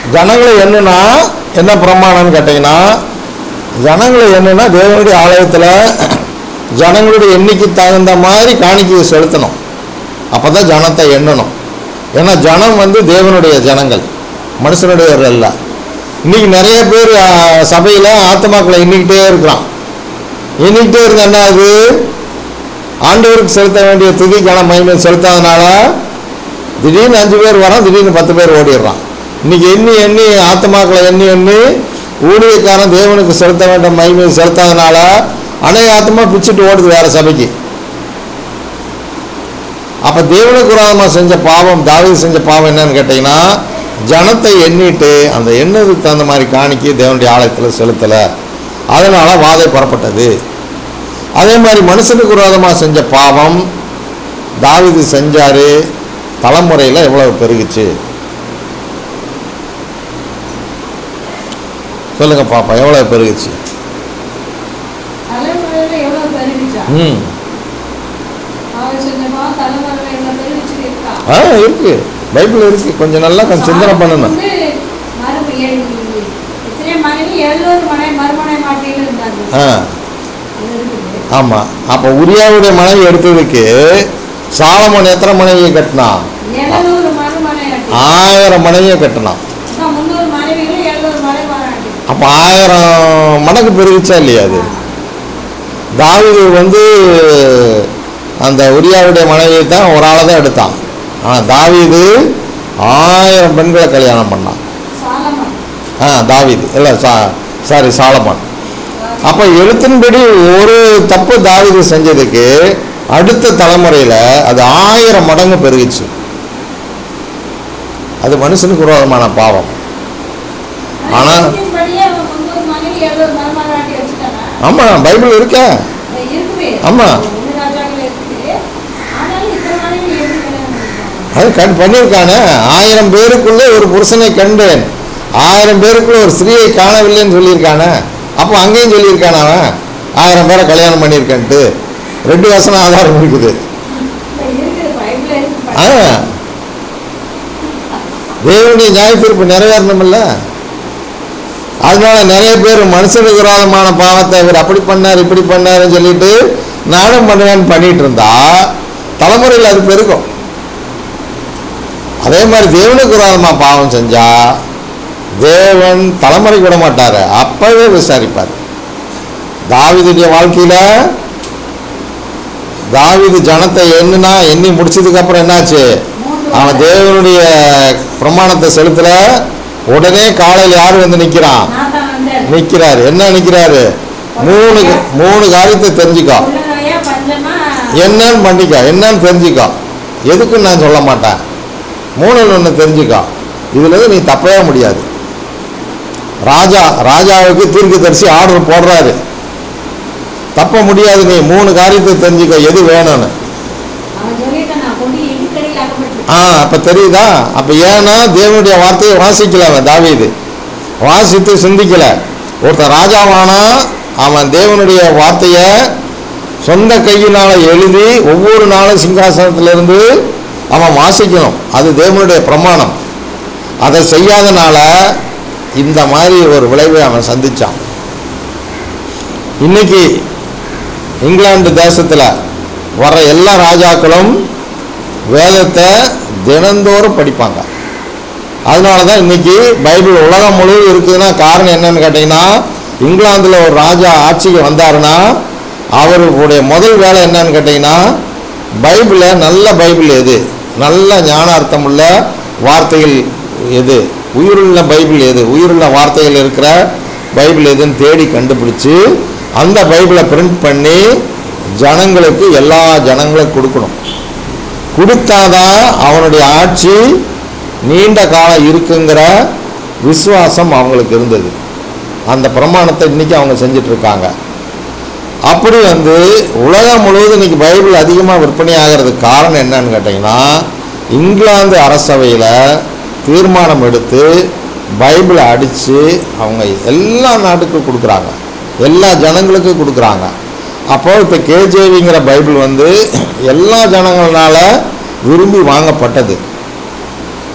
ஜனங்களை என்னன்னா என்ன பிரமாணம்னு கேட்டிங்கன்னா ஜனங்களை என்னன்னா தேவனுடைய ஆலயத்தில் ஜனங்களுடைய எண்ணிக்கை தகுந்த மாதிரி காணிக்கையை செலுத்தணும் அப்போ தான் ஜனத்தை எண்ணணும் ஏன்னா ஜனம் வந்து தேவனுடைய ஜனங்கள் மனுஷனுடைய அல்ல இன்னைக்கு நிறைய பேர் சபையில் ஆத்மாக்களை எண்ணிக்கிட்டே இருக்கிறான் எண்ணிக்கிட்டே இருக்க என்ன ஆகுது ஆண்டவருக்கு செலுத்த வேண்டிய துதிக்கான மகிமை செலுத்தாதனால திடீர்னு அஞ்சு பேர் வரான் திடீர்னு பத்து பேர் ஓடிடுறான் இன்னைக்கு எண்ணி எண்ணி ஆத்மாக்களை எண்ணி எண்ணி ஊழியக்காரன் தேவனுக்கு செலுத்த வேண்டிய மகிமையை செலுத்தாதனால அநேக ஆத்மா பிச்சுட்டு ஓடுது வேற சபைக்கு அப்ப தேவனுக்கு விரோதமா செஞ்ச பாவம் தாவீது செஞ்ச பாவம் என்னன்னு கேட்டீங்கன்னா ஜனத்தை எண்ணிட்டு அந்த எண்ணதுக்கு தகுந்த மாதிரி காணிக்கை தேவனுடைய ஆலயத்தில் செலுத்தலை அதனால வாதை புறப்பட்டது அதே மாதிரி மனுஷனுக்கு விரோதமாக செஞ்ச பாவம் தாவீது செஞ்சாரு தலைமுறையில் எவ்வளவு பெருகுச்சு சொல்லுங்க பாப்பா எவ்வளவு பெருகுச்சு தலைமுறையில எவ்வளவு பெருகிச்சா ம் அவர் செஞ்ச பாவம் தலைமுறையில எவ்வளவு பெருகிச்சு இருக்கா ஆ இருக்கு பைபிள் இருக்கு கொஞ்சம் நல்லா கொஞ்சம் சிந்தனை பண்ணணும் வந்து மறுபு ஏழு எத்தனை மனைவி எழுபது மனை மறுமனை மாட்டியில் இருந்தாங்க ஆ அது இருக்குது ஆமாம் அப்போ உரியாவுடைய மனைவி எடுத்ததுக்கு சாலமோன் எத்தனை மனைவியை கட்டினான் எழுநூறு மறுமனை ஆட்டி ஆயிரம் மனைவியை கட்டினான் அதான் முந்நூறு மனைவிகளும் எழுநூறு மனை மாறாட்டி அப்போ ஆயிரம் மடங்கு பெருகிச்சா இல்லையா அது தாவீது வந்து அந்த உரியாவுடைய மனைவியை தான் ஒரு ஆளை தான் எடுத்தான் ஆனால் தாவீது ஆயிரம் பெண்களை கல்யாணம் பண்ணான் சாலமன் ஆ தாவீது இல்லை சா சாரி சாலமான் அப்போ எழுத்தின்படி ஒரு தப்பு தாவீது செஞ்சதுக்கு அடுத்த தலைமுறையில் அது ஆயிரம் மடங்கு பெருகிச்சு அது மனுஷனுக்கு விரோதமான பாவம் ஆனா- படியே அவன் முந்நூறு மனைவி எழுநூறு மருமகள் ஆட்டி வச்சுட்டாங்க ஆமாம் பைபிள் இருக்கே அது இருக்குது ஆமா. ஒன்று ராஜாக்கள் இருக்குது ஆனாலும் இத்தனை மனைவி எப்படி கல்யாணம் பண்ணிருக்காங்க அது கண் பண்ணியிருக்கானே ஆயிரம் பேருக்குள்ளே ஒரு புருஷனை கண்டேன் ஆயிரம் பேருக்குள்ள ஒரு ஸ்திரீயை காணவில்லைன்னு சொல்லியிருக்கானே அப்போ அங்கேயும் சொல்லியிருக்கானே அவன் ஆயிரம் பேரை கல்யாணம் பண்ணியிருக்கேன்ட்டு ரெண்டு வசனம் ஆதாரம் இருக்குது இல்ல, இருக்குது பைபிள் இருக்கு ஆ தேவனுடைய நியாயத்தீர்ப்பு நிறைவேறணும்ல அதனால நிறைய பேர் மனுஷனுக்கு விரோதமான பாவத்தை இவர் அப்படி பண்ணார் இப்படி பண்ணாருன்னு சொல்லிட்டு நானும் பண்ணுவேன்னு பண்ணிட்டு இருந்தா தலைமுறையில் அது பெருகும் அதே மாதிரி தேவனுக்கு விரோதமாக பாவம் செஞ்சா தேவன் தலைமுறை விட மாட்டாரு அப்பவே விசாரிப்பார் தாவீதுடைய வாழ்க்கையில தாவீது ஜனத்தை எண்ணுனா எண்ணி முடிச்சதுக்கு அப்புறம் என்னாச்சு மூன்று அவன் தேவனுடைய பிரமாணத்தை செலுத்தல உடனே காலையில் யார் வந்து நிற்கிறான் நாத்தான் வந்தார் நிற்கிறாரு என்ன நிற்கிறாரு மூணு மூணு காரியத்தை தெரிஞ்சுக்கோ உள்ள நோயா பஞ்சமா என்னன்னு பண்ணிக்கோ என்னன்னு தெரிஞ்சுக்கோ எதுக்குன்னு நான் சொல்ல மாட்டேன் மூணு ஒன்று தெரிஞ்சுக்கோ இதுல இருந்து நீ தப்பவே முடியாது ராஜா ராஜாவுக்கு தீர்க்கதரிசி ஆர்டர் போடுறாரு தப்ப முடியாது நீ மூணு காரியத்தை தெரிஞ்சுக்கோ எது வேணும்னு அவன் சொல்லிட்டான் நான் கொண்டு இடிக்கடியில் அகப்பட்டு ஆ அப்போ தெரியுதா அப்போ ஏன்னா தேவனுடைய வார்த்தையை வாசிக்கல அவன் தாவீது வாசித்து சிந்திக்கல ஒருத்தன் ராஜாவானா அவன் தேவனுடைய வார்த்தையை சொந்த கையினால் எழுதி ஒவ்வொரு நாளும் சிங்காசனத்திலிருந்து அவன் வாசிக்கணும் அது தேவனுடைய பிரமாணம் அதை செய்யாதனால இந்த மாதிரி ஒரு விளைவை அவன் சந்திச்சான் இன்னைக்கு இங்கிலாந்து தேசத்தில் வர எல்லா ராஜாக்களும் வேதத்தை தினந்தோறும் படிப்பாங்க அதனால தான் இன்னைக்கு பைபிள் உலகம் முழுவதும் இருக்குதுன்னா காரணம் என்னன்னு கேட்டிங்கன்னா இங்கிலாந்தில் ஒரு ராஜா ஆட்சிக்கு வந்தாருன்னா அவருடைய முதல் வேலை என்னன்னு கேட்டிங்கன்னா பைபிளை நல்ல பைபிள் எது நல்ல ஞானார்த்தம் உள்ள வார்த்தைகள் எது உயிருள்ள பைபிள் எது உயிருள்ள வார்த்தைகள் இருக்கிற பைபிள் எதுன்னு தேடி கண்டுபிடிச்சு அந்த பைபிளை பிரிண்ட் பண்ணி ஜனங்களுக்கு எல்லா ஜனங்களுக்கும் கொடுக்கணும் கொடுத்தாதான் அவனுடைய ஆட்சி நீண்ட காலம் இருக்குங்கிற விசுவாசம் அவங்களுக்கு இருந்தது அந்த பிரமாணத்தை இன்னைக்கு அவங்க செஞ்சுட்டு இருக்காங்க அப்படி வந்து உலகம் முழுவதும் இன்னைக்கு பைபிள் அதிகமாக விற்பனை ஆகிறதுக்கு காரணம் என்னன்னு கேட்டிங்கன்னா இங்கிலாந்து அரசவையில் தீர்மானம் எடுத்து பைபிளை அடித்து அவங்க எல்லா நாட்டுக்கும் கொடுக்குறாங்க எல்லா ஜனங்களுக்கும் கொடுக்குறாங்க அப்போ இப்போ கேஜேவிங்கிற பைபிள் வந்து எல்லா ஜனங்களால விரும்பி வாங்கப்பட்டது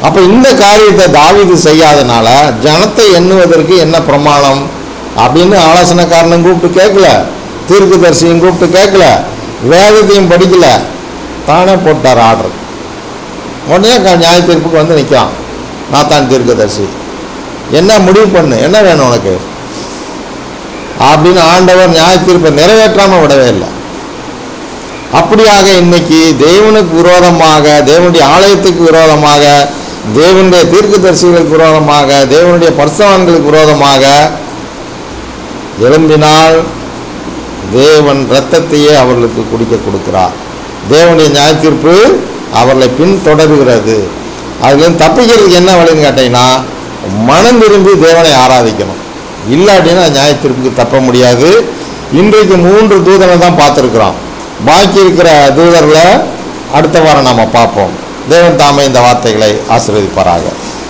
அப்போ இந்த காரியத்தை தாவீது செய்யாதனால ஜனத்தை எண்ணுவதற்கு என்ன பிரமாணம் அப்படின்னு ஆலோசனைக்காரனும் கூப்பிட்டு கேட்கல தீர்க்கதரிசியும் கூப்பிட்டு கேட்கல வேதத்தையும் படிக்கல தானே போட்டார் ஆர்டர் உடனே க- நியாய தீர்ப்புக்கு வந்து நிற்கிறான் நாத்தான் தீர்க்கதரிசி என்ன முடிவு பண்ணு என்ன வேணும் உனக்கு அப்படின்னு ஆண்டவர் நியாய தீர்ப்பை நிறைவேற்றாமல் விடவே இல்லை அப்படியாக இன்னைக்கு தேவனுக்கு விரோதமாக தேவனுடைய ஆலயத்துக்கு விரோதமாக தேவனுடைய தீர்க்கதரிசிகளுக்கு விரோதமாக தேவனுடைய பரிசவான்களுக்கு விரோதமாக எழும்பினால் தேவன் இரத்தத்தையே அவர்களுக்கு குடிக்க கொடுக்கிறார் தேவனுடைய நியாய தீர்ப்பு அவர்களை பின்தொடர்கிறது அதுலேருந்து தப்பிக்கிறதுக்கு என்ன வழின்னு கேட்டீங்கன்னா மனம் விரும்பி தேவனை ஆராதிக்கணும் இல்லாட்டினா நியாய தீர்ப்புக்கு தப்ப முடியாது இன்றைக்கு மூன்று தூதனை தான் பார்த்துருக்குறோம் பாக்கி இருக்கிற தூதர்களை அடுத்த வாரம் நாம் பார்ப்போம் தேவன் தாமே இந்த வார்த்தைகளை ஆசீர்வதிப்பாராக